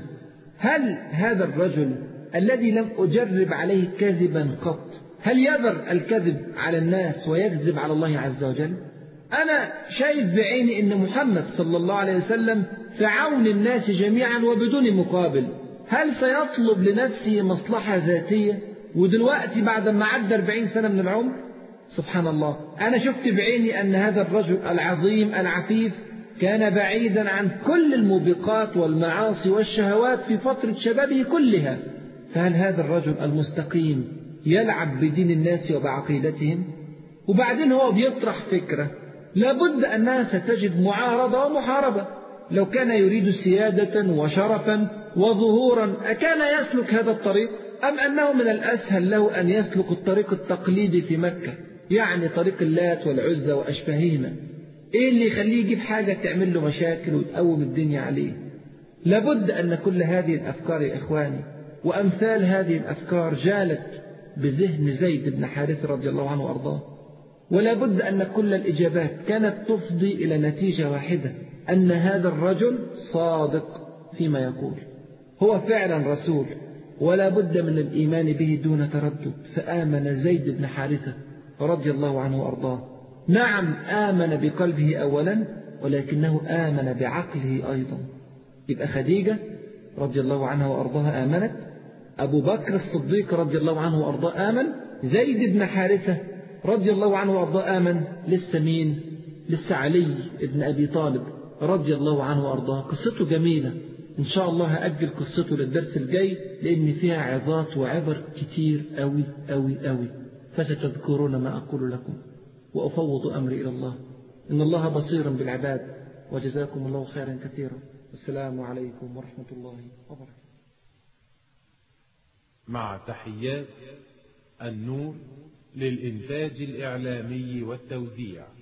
هل هذا الرجل الذي لم أجرب عليه كذبا قط هل يذر الكذب على الناس ويكذب على الله عز وجل أنا شايف بعيني أن محمد صلى الله عليه وسلم في عون الناس جميعا وبدون مقابل هل سيطلب لنفسه مصلحة ذاتية ودلوقتي بعد ما عدى 40 سنة من العمر سبحان الله أنا شفت بعيني أن هذا الرجل العظيم العفيف كان بعيدا عن كل الموبقات والمعاصي والشهوات في فترة شبابه كلها فهل هذا الرجل المستقيم يلعب بدين الناس وبعقيدتهم وبعدين هو بيطرح فكرة لابد أنها ستجد معارضة ومحاربة لو كان يريد سيادة وشرفا وظهورا أكان يسلك هذا الطريق أم أنه من الأسهل له أن يسلك الطريق التقليدي في مكة يعني طريق اللات والعزة وأشباههما إيه اللي يخليه يجيب حاجة تعمل له مشاكل وتقوم الدنيا عليه لابد أن كل هذه الأفكار يا إخواني وأمثال هذه الأفكار جالت بذهن زيد بن حارث رضي الله عنه وأرضاه ولا بد أن كل الإجابات كانت تفضي إلى نتيجة واحدة أن هذا الرجل صادق فيما يقول هو فعلا رسول ولا بد من الإيمان به دون تردد فآمن زيد بن حارثة رضي الله عنه وأرضاه نعم آمن بقلبه أولا ولكنه آمن بعقله أيضا يبقى خديجة رضي الله عنها وأرضاها آمنت أبو بكر الصديق رضي الله عنه وأرضاه آمن زيد بن حارثة رضي الله عنه وأرضاه آمن لسه مين لسه علي بن أبي طالب رضي الله عنه وأرضاه قصته جميلة إن شاء الله هأجل قصته للدرس الجاي لأن فيها عظات وعبر كتير أوي أوي أوي فستذكرون ما أقول لكم وأفوض أمري إلى الله إن الله بصير بالعباد وجزاكم الله خيرا كثيرا السلام عليكم ورحمة الله وبركاته مع تحيات النور للإنتاج الإعلامي والتوزيع